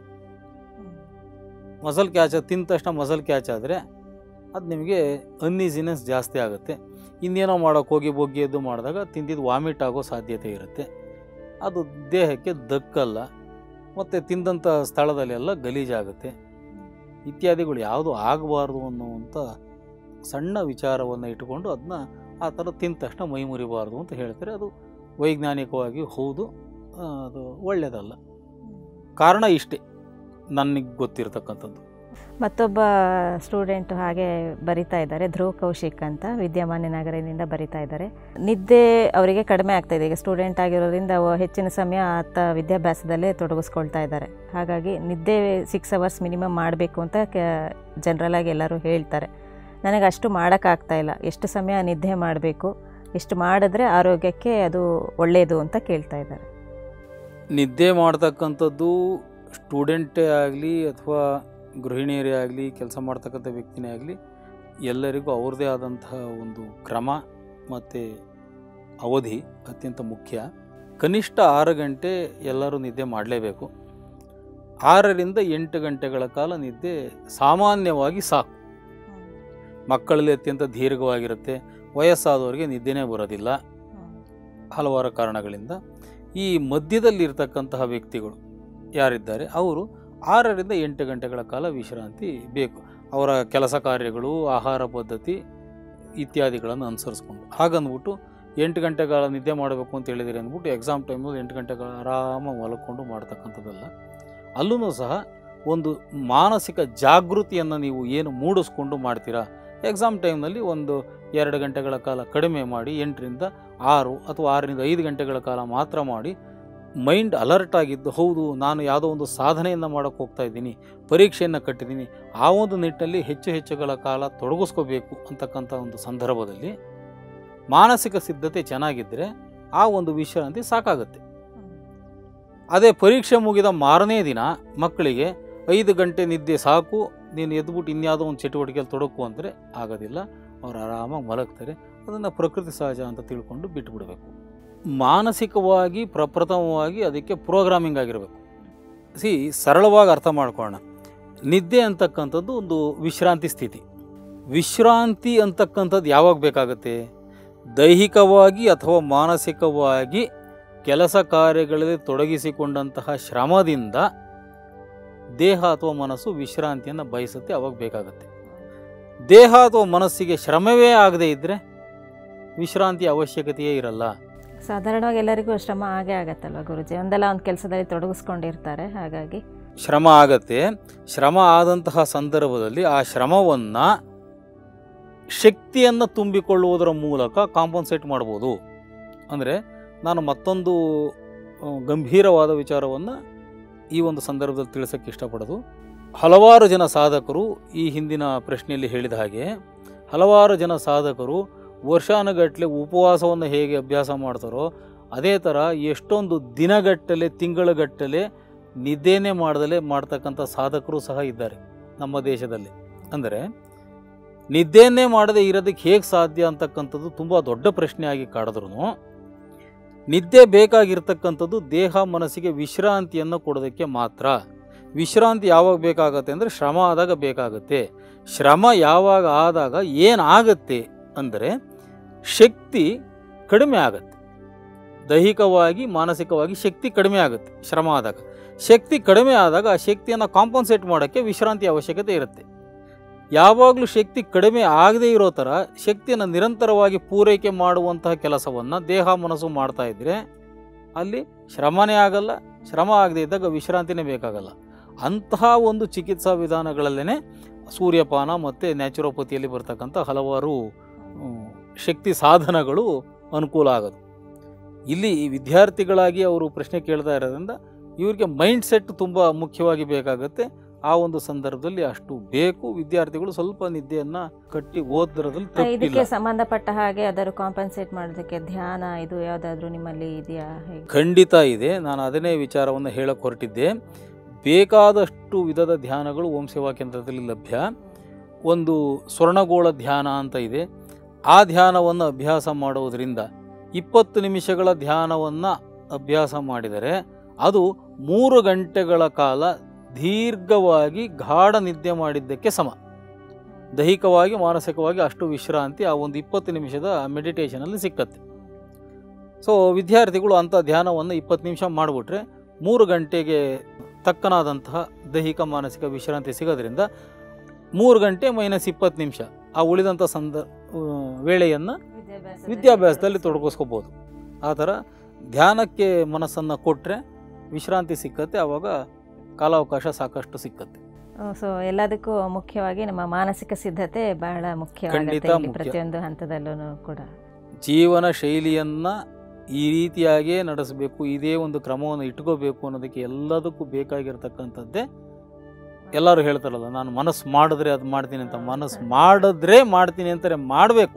ಮಸಲ್ ಕ್ಯಾಚ್ ತಿಂದ ತಕ್ಷಣ ಮಸಲ್ ಕ್ಯಾಚ್ ಆದರೆ ಅದು ನಿಮಗೆ ಅನ್ಈಸಿನೆಸ್ ಜಾಸ್ತಿ ಆಗುತ್ತೆ ಇನ್ನೇನೋ ಮಾಡೋಕೆ ಹೋಗಿ ಬೊಗ್ಗಿ ಎದ್ದು ಮಾಡಿದಾಗ ತಿಂದಿದ್ದು ವಾಮಿಟ್ ಆಗೋ ಸಾಧ್ಯತೆ ಇರುತ್ತೆ ಅದು ದೇಹಕ್ಕೆ ದಕ್ಕಲ್ಲ ಮತ್ತು ತಿಂದಂಥ ಸ್ಥಳದಲ್ಲೆಲ್ಲ ಗಲೀಜಾಗುತ್ತೆ ಇತ್ಯಾದಿಗಳು ಯಾವುದು ಆಗಬಾರ್ದು ಅನ್ನುವಂಥ ಸಣ್ಣ ವಿಚಾರವನ್ನು ಇಟ್ಟುಕೊಂಡು ಅದನ್ನ ಆ ಥರ ತಿಂದ ತಕ್ಷಣ ಮೈ ಮುರಿಬಾರ್ದು ಅಂತ ಹೇಳ್ತಾರೆ ಅದು ವೈಜ್ಞಾನಿಕವಾಗಿ ಹೌದು ಆ, ಅದು ಒಳ್ಳೆಯದಲ್ಲ ಕಾರಣ ಇಷ್ಟೇ ನನಗೆ ಗೊತ್ತಿರತಕ್ಕಂಥದ್ದು ಮತ್ತೊಬ್ಬ ಸ್ಟೂಡೆಂಟ್ ಹಾಗೆ ಬರಿತಾ ಇದ್ದಾರೆ ಧ್ರುವ್ ಕೌಶಿಕ್ ಅಂತ ವಿದ್ಯಮಾನ್ಯ ನಗರದಿಂದ ಬರಿತಾ ಇದ್ದಾರೆ ನಿದ್ದೆ ಅವರಿಗೆ ಕಡಿಮೆ ಆಗ್ತಾ ಇದೆ ಈಗ ಸ್ಟೂಡೆಂಟ್ ಆಗಿರೋದ್ರಿಂದ ಅವ ಹೆಚ್ಚಿನ ಸಮಯ ಆತ ವಿದ್ಯಾಭ್ಯಾಸದಲ್ಲೇ ತೊಡಗಿಸ್ಕೊಳ್ತಾ ಇದ್ದಾರೆ ಹಾಗಾಗಿ ನಿದ್ದೆ ಸಿಕ್ಸ್ ಅವರ್ಸ್ ಮಿನಿಮಮ್ ಮಾಡಬೇಕು ಅಂತ ಕ ಜನರಲ್ ಆಗಿ ಎಲ್ಲರೂ ಹೇಳ್ತಾರೆ ನನಗೆ ಅಷ್ಟು ಮಾಡೋಕ್ಕಾಗ್ತಾ ಇಲ್ಲ ಎಷ್ಟು ಸಮಯ ನಿದ್ದೆ ಮಾಡಬೇಕು ಎಷ್ಟು ಮಾಡಿದ್ರೆ ಆರೋಗ್ಯಕ್ಕೆ ಅದು ಒಳ್ಳೆಯದು ಅಂತ ಕೇಳ್ತಾ ಇದ್ದಾರೆ ನಿದ್ದೆ ಮಾಡ್ತಕ್ಕಂಥದ್ದು ಸ್ಟೂಡೆಂಟೇ ಆಗಲಿ ಅಥವಾ ಗೃಹಿಣಿಯರೇ ಆಗಲಿ ಕೆಲಸ ಮಾಡ್ತಕ್ಕಂಥ ವ್ಯಕ್ತಿನೇ ಆಗಲಿ ಎಲ್ಲರಿಗೂ ಅವ್ರದ್ದೇ ಆದಂತಹ ಒಂದು ಕ್ರಮ ಮತ್ತು ಅವಧಿ ಅತ್ಯಂತ ಮುಖ್ಯ ಕನಿಷ್ಠ ಆರು ಗಂಟೆ ಎಲ್ಲರೂ ನಿದ್ದೆ ಮಾಡಲೇಬೇಕು ಆರರಿಂದ ಎಂಟು ಗಂಟೆಗಳ ಕಾಲ ನಿದ್ದೆ ಸಾಮಾನ್ಯವಾಗಿ ಸಾಕು ಮಕ್ಕಳಲ್ಲಿ ಅತ್ಯಂತ ದೀರ್ಘವಾಗಿರುತ್ತೆ ವಯಸ್ಸಾದವರಿಗೆ ನಿದ್ದೆನೇ ಬರೋದಿಲ್ಲ ಹಲವಾರು ಕಾರಣಗಳಿಂದ ಈ ಮಧ್ಯದಲ್ಲಿರ್ತಕ್ಕಂತಹ ವ್ಯಕ್ತಿಗಳು ಯಾರಿದ್ದಾರೆ ಅವರು ಆರರಿಂದ ಎಂಟು ಗಂಟೆಗಳ ಕಾಲ ವಿಶ್ರಾಂತಿ ಬೇಕು ಅವರ ಕೆಲಸ ಕಾರ್ಯಗಳು ಆಹಾರ ಪದ್ಧತಿ ಇತ್ಯಾದಿಗಳನ್ನು ಅನುಸರಿಸ್ಕೊಂಡು ಹಾಗಂದ್ಬಿಟ್ಟು ಎಂಟು ಗಂಟೆಗಳ ನಿದ್ದೆ ಮಾಡಬೇಕು ಅಂತ ಹೇಳಿದರೆ ಅಂದ್ಬಿಟ್ಟು ಎಕ್ಸಾಮ್ ಟೈಮಲ್ಲಿ ಎಂಟು ಗಂಟೆಗಳ ಆರಾಮಾಗಿ ಮಲ್ಕೊಂಡು ಮಾಡ್ತಕ್ಕಂಥದ್ದಲ್ಲ ಅಲ್ಲೂ ಸಹ ಒಂದು ಮಾನಸಿಕ ಜಾಗೃತಿಯನ್ನು ನೀವು ಏನು ಮೂಡಿಸ್ಕೊಂಡು ಮಾಡ್ತೀರಾ ಎಕ್ಸಾಮ್ ಟೈಮ್ನಲ್ಲಿ ಒಂದು ಎರಡು ಗಂಟೆಗಳ ಕಾಲ ಕಡಿಮೆ ಮಾಡಿ ಎಂಟರಿಂದ ಆರು ಅಥವಾ ಆರರಿಂದ ಐದು ಗಂಟೆಗಳ ಕಾಲ ಮಾತ್ರ ಮಾಡಿ ಮೈಂಡ್ ಅಲರ್ಟ್ ಆಗಿದ್ದು ಹೌದು ನಾನು ಯಾವುದೋ ಒಂದು ಸಾಧನೆಯನ್ನು ಮಾಡೋಕ್ಕೆ ಹೋಗ್ತಾ ಇದ್ದೀನಿ ಪರೀಕ್ಷೆಯನ್ನು ಕಟ್ಟಿದ್ದೀನಿ ಆ ಒಂದು ನಿಟ್ಟಿನಲ್ಲಿ ಹೆಚ್ಚು ಹೆಚ್ಚುಗಳ ಕಾಲ ತೊಡಗಿಸ್ಕೋಬೇಕು ಅಂತಕ್ಕಂಥ ಒಂದು ಸಂದರ್ಭದಲ್ಲಿ ಮಾನಸಿಕ ಸಿದ್ಧತೆ ಚೆನ್ನಾಗಿದ್ದರೆ ಆ ಒಂದು ವಿಶ್ರಾಂತಿ ಸಾಕಾಗುತ್ತೆ ಅದೇ ಪರೀಕ್ಷೆ ಮುಗಿದ ಮಾರನೇ ದಿನ ಮಕ್ಕಳಿಗೆ ಐದು ಗಂಟೆ ನಿದ್ದೆ ಸಾಕು ನೀನು ಎದ್ಬಿಟ್ಟು ಇನ್ಯಾವುದೋ ಒಂದು ಚಟುವಟಿಕೆಯಲ್ಲಿ ತೊಡಕು ಅಂದರೆ ಆಗೋದಿಲ್ಲ ಅವ್ರು ಆರಾಮಾಗಿ ಮಲಗ್ತಾರೆ ಅದನ್ನು ಪ್ರಕೃತಿ ಸಹಜ ಅಂತ ತಿಳ್ಕೊಂಡು ಬಿಟ್ಟುಬಿಡಬೇಕು ಮಾನಸಿಕವಾಗಿ ಪ್ರಪ್ರಥಮವಾಗಿ ಅದಕ್ಕೆ ಪ್ರೋಗ್ರಾಮಿಂಗ್ ಆಗಿರಬೇಕು ಸಿ ಸರಳವಾಗಿ ಅರ್ಥ ಮಾಡ್ಕೊಳ್ಳೋಣ ನಿದ್ದೆ ಅಂತಕ್ಕಂಥದ್ದು ಒಂದು ವಿಶ್ರಾಂತಿ ಸ್ಥಿತಿ ವಿಶ್ರಾಂತಿ ಅಂತಕ್ಕಂಥದ್ದು ಯಾವಾಗ ಬೇಕಾಗುತ್ತೆ ದೈಹಿಕವಾಗಿ ಅಥವಾ ಮಾನಸಿಕವಾಗಿ ಕೆಲಸ ಕಾರ್ಯಗಳಲ್ಲಿ ತೊಡಗಿಸಿಕೊಂಡಂತಹ ಶ್ರಮದಿಂದ ದೇಹ ಅಥವಾ ಮನಸ್ಸು ವಿಶ್ರಾಂತಿಯನ್ನು ಬಯಸುತ್ತೆ ಅವಾಗ ಬೇಕಾಗುತ್ತೆ ದೇಹ ಅಥವಾ ಮನಸ್ಸಿಗೆ ಶ್ರಮವೇ ಆಗದೇ ಇದ್ದರೆ ವಿಶ್ರಾಂತಿ ಅವಶ್ಯಕತೆಯೇ ಇರಲ್ಲ ಸಾಧಾರಣವಾಗಿ ಎಲ್ಲರಿಗೂ ಶ್ರಮ ಆಗೇ ಆಗತ್ತಲ್ವ ಗುರುಜಿ ಒಂದಲ್ಲ ಒಂದು ಕೆಲಸದಲ್ಲಿ ತೊಡಗಿಸ್ಕೊಂಡಿರ್ತಾರೆ ಹಾಗಾಗಿ ಶ್ರಮ ಆಗತ್ತೆ ಶ್ರಮ ಆದಂತಹ ಸಂದರ್ಭದಲ್ಲಿ ಆ ಶ್ರಮವನ್ನು ಶಕ್ತಿಯನ್ನು ತುಂಬಿಕೊಳ್ಳುವುದರ ಮೂಲಕ ಕಾಂಪನ್ಸೇಟ್ ಮಾಡ್ಬೋದು ಅಂದರೆ ನಾನು ಮತ್ತೊಂದು ಆ, ಗಂಭೀರವಾದ ವಿಚಾರವನ್ನು ಈ ಒಂದು ಸಂದರ್ಭದಲ್ಲಿ ತಿಳಿಸೋಕ್ಕೆ ಇಷ್ಟಪಡೋದು ಹಲವಾರು ಜನ ಸಾಧಕರು ಈ ಹಿಂದಿನ ಪ್ರಶ್ನೆಯಲ್ಲಿ ಹೇಳಿದ ಹಾಗೆ ಹಲವಾರು ಜನ ಸಾಧಕರು ವರ್ಷಾನುಗಟ್ಟಲೆ ಉಪವಾಸವನ್ನು ಹೇಗೆ ಅಭ್ಯಾಸ ಮಾಡ್ತಾರೋ ಅದೇ ಥರ ಎಷ್ಟೊಂದು ದಿನಗಟ್ಟಲೆ ತಿಂಗಳುಗಟ್ಟಲೆ ನಿದ್ದೆನೇ ಮಾಡ್ದಲೇ ಮಾಡ್ತಕ್ಕಂಥ ಸಾಧಕರು ಸಹ ಇದ್ದಾರೆ ನಮ್ಮ ದೇಶದಲ್ಲಿ ಅಂದರೆ ನಿದ್ದೆಯನ್ನೇ ಮಾಡದೆ ಇರೋದಕ್ಕೆ ಹೇಗೆ ಸಾಧ್ಯ ಅಂತಕ್ಕಂಥದ್ದು ತುಂಬ ದೊಡ್ಡ ಪ್ರಶ್ನೆಯಾಗಿ ಕಾಡಿದ್ರು ನಿದ್ದೆ ಬೇಕಾಗಿರ್ತಕ್ಕಂಥದ್ದು ದೇಹ ಮನಸ್ಸಿಗೆ ವಿಶ್ರಾಂತಿಯನ್ನು ಕೊಡೋದಕ್ಕೆ ಮಾತ್ರ ವಿಶ್ರಾಂತಿ ಯಾವಾಗ ಬೇಕಾಗತ್ತೆ ಅಂದರೆ ಶ್ರಮ ಆದಾಗ ಬೇಕಾಗುತ್ತೆ ಶ್ರಮ ಯಾವಾಗ ಆದಾಗ ಏನಾಗತ್ತೆ ಅಂದರೆ ಶಕ್ತಿ ಕಡಿಮೆ ಆಗತ್ತೆ ದೈಹಿಕವಾಗಿ ಮಾನಸಿಕವಾಗಿ ಶಕ್ತಿ ಕಡಿಮೆ ಆಗುತ್ತೆ ಶ್ರಮ ಆದಾಗ ಶಕ್ತಿ ಕಡಿಮೆ ಆದಾಗ ಆ ಶಕ್ತಿಯನ್ನು ಕಾಂಪನ್ಸೇಟ್ ಮಾಡೋಕ್ಕೆ ವಿಶ್ರಾಂತಿ ಅವಶ್ಯಕತೆ ಇರುತ್ತೆ ಯಾವಾಗಲೂ ಶಕ್ತಿ ಕಡಿಮೆ ಆಗದೇ ಇರೋ ಥರ ಶಕ್ತಿಯನ್ನು ನಿರಂತರವಾಗಿ ಪೂರೈಕೆ ಮಾಡುವಂತಹ ಕೆಲಸವನ್ನು ದೇಹ ಮನಸ್ಸು ಮಾಡ್ತಾ ಇದ್ದರೆ ಅಲ್ಲಿ ಶ್ರಮನೇ ಆಗಲ್ಲ ಶ್ರಮ ಆಗದೇ ಇದ್ದಾಗ ವಿಶ್ರಾಂತಿನೇ ಬೇಕಾಗಲ್ಲ ಅಂತಹ ಒಂದು ಚಿಕಿತ್ಸಾ ವಿಧಾನಗಳಲ್ಲೇ ಸೂರ್ಯಪಾನ ಮತ್ತು ನ್ಯಾಚುರೋಪತಿಯಲ್ಲಿ ಬರ್ತಕ್ಕಂಥ ಹಲವಾರು ಹ್ಮ್, ಶಕ್ತಿ ಸಾಧನಗಳು ಅನುಕೂಲ ಆಗೋದು ಇಲ್ಲಿ ಈ ವಿದ್ಯಾರ್ಥಿಗಳಾಗಿ ಅವರು ಪ್ರಶ್ನೆ ಕೇಳ್ತಾ ಇರೋದ್ರಿಂದ ಇವರಿಗೆ ಮೈಂಡ್ ಸೆಟ್ ತುಂಬ ಮುಖ್ಯವಾಗಿ ಬೇಕಾಗುತ್ತೆ ಆ ಒಂದು ಸಂದರ್ಭದಲ್ಲಿ ಅಷ್ಟು ಬೇಕು ವಿದ್ಯಾರ್ಥಿಗಳು ಸ್ವಲ್ಪ ನಿದ್ದೆಯನ್ನು ಕಟ್ಟಿ ಓದೋದ್ರಲ್ಲಿ ಇದಕ್ಕೆ ತಪ್ಪಿಲ್ಲ ಸಂಬಂಧಪಟ್ಟ ಹಾಗೆ ಯಾವ್ದಾದ್ರು ಕಾಂಪನ್ಸೇಟ್ ಮಾಡೋದಕ್ಕೆ ಧ್ಯಾನ ಇದು ಯಾವ್ದಾದ್ರು ನಿಮ್ಮಲ್ಲಿ ಇದೆಯಾ ಹೇಗೆ ಖಂಡಿತ ಇದೆ ನಾನು ಅದನ್ನೇ ವಿಚಾರವನ್ನು ಹೇಳಕ್ಕೆ ಹೊರಟಿದ್ದೆ ಬೇಕಾದಷ್ಟು ವಿಧದ ಧ್ಯಾನಗಳು ಓಂ ಸೇವಾ ಕೇಂದ್ರದಲ್ಲಿ ಲಭ್ಯ ಒಂದು ಸ್ವರ್ಣಗೋಳ ಧ್ಯಾನ ಅಂತ ಇದೆ ಆ ಧ್ಯಾನವನ್ನು ಅಭ್ಯಾಸ ಮಾಡುವುದರಿಂದ ಇಪ್ಪತ್ತು ನಿಮಿಷಗಳ ಧ್ಯಾನವನ್ನು ಅಭ್ಯಾಸ ಮಾಡಿದರೆ ಅದು ಮೂರು ಗಂಟೆಗಳ ಕಾಲ ದೀರ್ಘವಾಗಿ ಗಾಢ ನಿದ್ದೆ ಮಾಡಿದ್ದಕ್ಕೆ ಸಮ ದೈಹಿಕವಾಗಿ ಮಾನಸಿಕವಾಗಿ ಅಷ್ಟು ವಿಶ್ರಾಂತಿ ಆ ಒಂದು ಇಪ್ಪತ್ತು ನಿಮಿಷದ ಮೆಡಿಟೇಷನಲ್ಲಿ ಸಿಕ್ಕತ್ತೆ ಸೊ ವಿದ್ಯಾರ್ಥಿಗಳು ಅಂಥ ಧ್ಯಾನವನ್ನು ಇಪ್ಪತ್ತು ನಿಮಿಷ ಮಾಡಿಬಿಟ್ರೆ ಮೂರು ಗಂಟೆಗೆ ತಕ್ಕನಾದಂತಹ ದೈಹಿಕ ಮಾನಸಿಕ ವಿಶ್ರಾಂತಿ ಸಿಗೋದ್ರಿಂದ ಮೂರು ಗಂಟೆ ಮೈನಸ್ ಇಪ್ಪತ್ತು ನಿಮಿಷ ಆ ಉಳಿದಂಥ ಸಂದ ವೇಳೆಯನ್ನು ವಿದ್ಯಾಭ್ಯಾಸದಲ್ಲಿ ತೊಡಗಿಸ್ಕೋಬೋದು ಆ ಥರ ಧ್ಯಾನಕ್ಕೆ ಮನಸ್ಸನ್ನು ಕೊಟ್ಟರೆ ವಿಶ್ರಾಂತಿ ಸಿಕ್ಕತ್ತೆ ಆವಾಗ ಕಾಲಾವಕಾಶ ಸಾಕಷ್ಟು ಸಿಕ್ಕತ್ತೆ ಸೊ ಎಲ್ಲದಕ್ಕೂ ಮುಖ್ಯವಾಗಿ ನಮ್ಮ ಮಾನಸಿಕ ಸಿದ್ಧತೆ ಬಹಳ ಮುಖ್ಯವಾಗುತ್ತೆ ಖಂಡಿತ ಇಲ್ಲಿ ಮುಖ್ಯ. ಪ್ರತಿಯೊಂದು ಹಂತದಲ್ಲೂ ಕೂಡ ಜೀವನ ಶೈಲಿಯನ್ನು ಈ ರೀತಿಯಾಗೇ ನಡೆಸಬೇಕು ಇದೇ ಒಂದು ಕ್ರಮವನ್ನು ಇಟ್ಕೋಬೇಕು ಅನ್ನೋದಕ್ಕೆ ಎಲ್ಲದಕ್ಕೂ ಬೇಕಾಗಿರ್ತಕ್ಕಂಥದ್ದೇ ಎಲ್ಲರೂ ಹೇಳ್ತಾರಲ್ಲ ನಾನು ಮನಸ್ಸು ಮಾಡಿದ್ರೆ ಅದು ಮಾಡ್ತೀನಿ ಅಂತ ಮನಸ್ಸು ಮಾಡಿದ್ರೆ ಮಾಡ್ತೀನಿ ಅಂತಾರೆ ಮಾಡಬೇಕು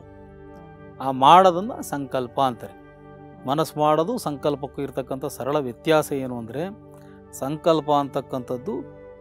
ಆ ಮಾಡೋದನ್ನು ಸಂಕಲ್ಪ ಅಂತಾರೆ ಮನಸ್ಸು ಮಾಡೋದು ಸಂಕಲ್ಪಕ್ಕೂ ಇರ್ತಕ್ಕಂಥ ಸರಳ ವ್ಯತ್ಯಾಸ ಏನು ಅಂದರೆ ಸಂಕಲ್ಪ ಅಂತಕ್ಕಂಥದ್ದು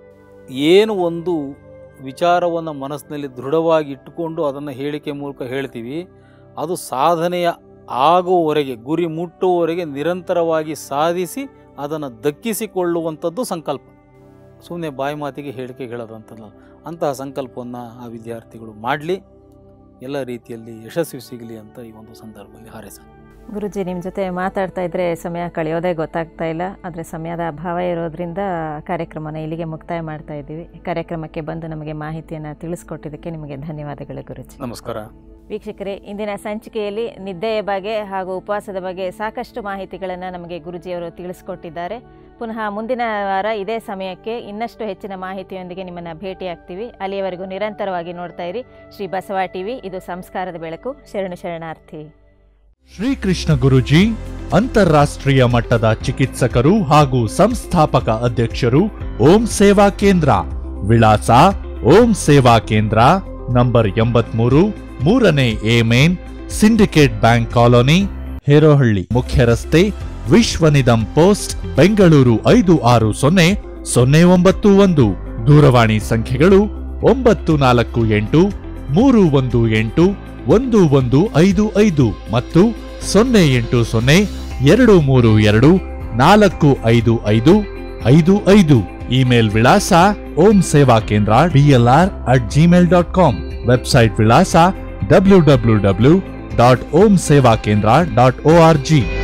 ಏನು ಒಂದು ವಿಚಾರವನ್ನು ಮನಸ್ಸಿನಲ್ಲಿ ದೃಢವಾಗಿ ಇಟ್ಟುಕೊಂಡು ಅದನ್ನು ಹೇಳಿಕೆ ಮೂಲಕ ಹೇಳ್ತೀವಿ ಅದು ಸಾಧನೆಯ ಆಗುವವರೆಗೆ ಗುರಿ ಮುಟ್ಟುವವರೆಗೆ ನಿರಂತರವಾಗಿ ಸಾಧಿಸಿ ಅದನ್ನು ದಕ್ಕಿಸಿಕೊಳ್ಳುವಂಥದ್ದು ಸಂಕಲ್ಪ ಸುಮ್ಮನೆ ಬಾಯಿ ಮಾತಿಗೆ ಹೇಳಿಕೆ ಹೇಳೋದಂತಲ್ಲ ಅಂತಹ ಸಂಕಲ್ಪವನ್ನು ಆ ವಿದ್ಯಾರ್ಥಿಗಳು ಮಾಡಲಿ ಎಲ್ಲ ರೀತಿಯಲ್ಲಿ ಯಶಸ್ವಿ ಸಿಗಲಿ ಅಂತ ಈ ಒಂದು ಸಂದರ್ಭದಲ್ಲಿ ಹಾರೈಸ ಗುರುಜಿ ನಿಮ್ಮ ಜೊತೆ ಮಾತಾಡ್ತಾ ಇದ್ರೆ ಸಮಯ ಕಳೆಯೋದೇ ಗೊತ್ತಾಗ್ತಾ ಇಲ್ಲ ಆದರೆ ಸಮಯದ ಅಭಾವ ಇರೋದ್ರಿಂದ ಕಾರ್ಯಕ್ರಮನ ಇಲ್ಲಿಗೆ ಮುಕ್ತಾಯ ಮಾಡ್ತಾ ಇದ್ದೀವಿ ಕಾರ್ಯಕ್ರಮಕ್ಕೆ ಬಂದು ನಮಗೆ ಮಾಹಿತಿಯನ್ನು ತಿಳಿಸ್ಕೊಟ್ಟಿದ್ದಕ್ಕೆ ನಿಮಗೆ ಧನ್ಯವಾದಗಳು ಗುರುಜಿ ನಮಸ್ಕಾರ ವೀಕ್ಷಕರೇ ಇಂದಿನ ಸಂಚಿಕೆಯಲ್ಲಿ ನಿದ್ದೆಯ ಬಗ್ಗೆ ಹಾಗೂ ಉಪವಾಸದ ಬಗ್ಗೆ ಸಾಕಷ್ಟು ಮಾಹಿತಿಗಳನ್ನು ನಮಗೆ ಗುರುಜಿಯವರು ತಿಳಿಸ್ಕೊಟ್ಟಿದ್ದಾರೆ ಪುನಃ ಮುಂದಿನ ವಾರ ಇದೇ ಸಮಯಕ್ಕೆ ಇನ್ನಷ್ಟು ಹೆಚ್ಚಿನ ಮಾಹಿತಿಯೊಂದಿಗೆ ನಿಮ್ಮನ್ನು ಭೇಟಿಯಾಗ್ತೀವಿ ಅಲ್ಲಿಯವರೆಗೂ ನಿರಂತರವಾಗಿ ನೋಡ್ತಾ ಇರಿ ಶ್ರೀ ಬಸವ ಟಿವಿ ಇದು ಸಂಸ್ಕಾರದ ಬೆಳಕು ಶರಣು ಶರಣಾರ್ಥಿ ಶ್ರೀಕೃಷ್ಣ ಗುರುಜಿ ಅಂತಾರಾಷ್ಟ್ರೀಯ ಮಟ್ಟದ ಚಿಕಿತ್ಸಕರು ಹಾಗೂ ಸಂಸ್ಥಾಪಕ ಅಧ್ಯಕ್ಷರು ಓಂ ಸೇವಾ ಕೇಂದ್ರ ವಿಳಾಸ ಓಂ ಸೇವಾ ಕೇಂದ್ರ ನಂಬರ್ ಎಂಬತ್ಮೂರು ಮೂರನೇ A main Syndicate Bank colony Herohalli ಮುಖ್ಯ ರಸ್ತೆ ವಿಶ್ವನಿಧಂ ಪೋಸ್ಟ್ ಬೆಂಗಳೂರು ಐದು ಆರು ಸೊನ್ನೆ ಸೊನ್ನೆ ಒಂಬತ್ತು ಒಂದು ದೂರವಾಣಿ ಸಂಖ್ಯೆಗಳು ಒಂಬತ್ತು ನಾಲ್ಕು ಎಂಟು ಮೂರು ಒಂದು ಎಂಟು ಒಂದು ಒಂದು ಐದು ಐದು ಮತ್ತು ಸೊನ್ನೆ ಎಂಟು ಸೊನ್ನೆ ಎರಡು ಮೂರು ಎರಡು ನಾಲ್ಕು ಐದು ಐದು ಐದು ಐದು ಇಮೇಲ್ ವಿಳಾಸ Om Seva Kendra DLR at Gmail dot com website ವಿಳಾಸ W W W dot Om Seva Kendra dot O R G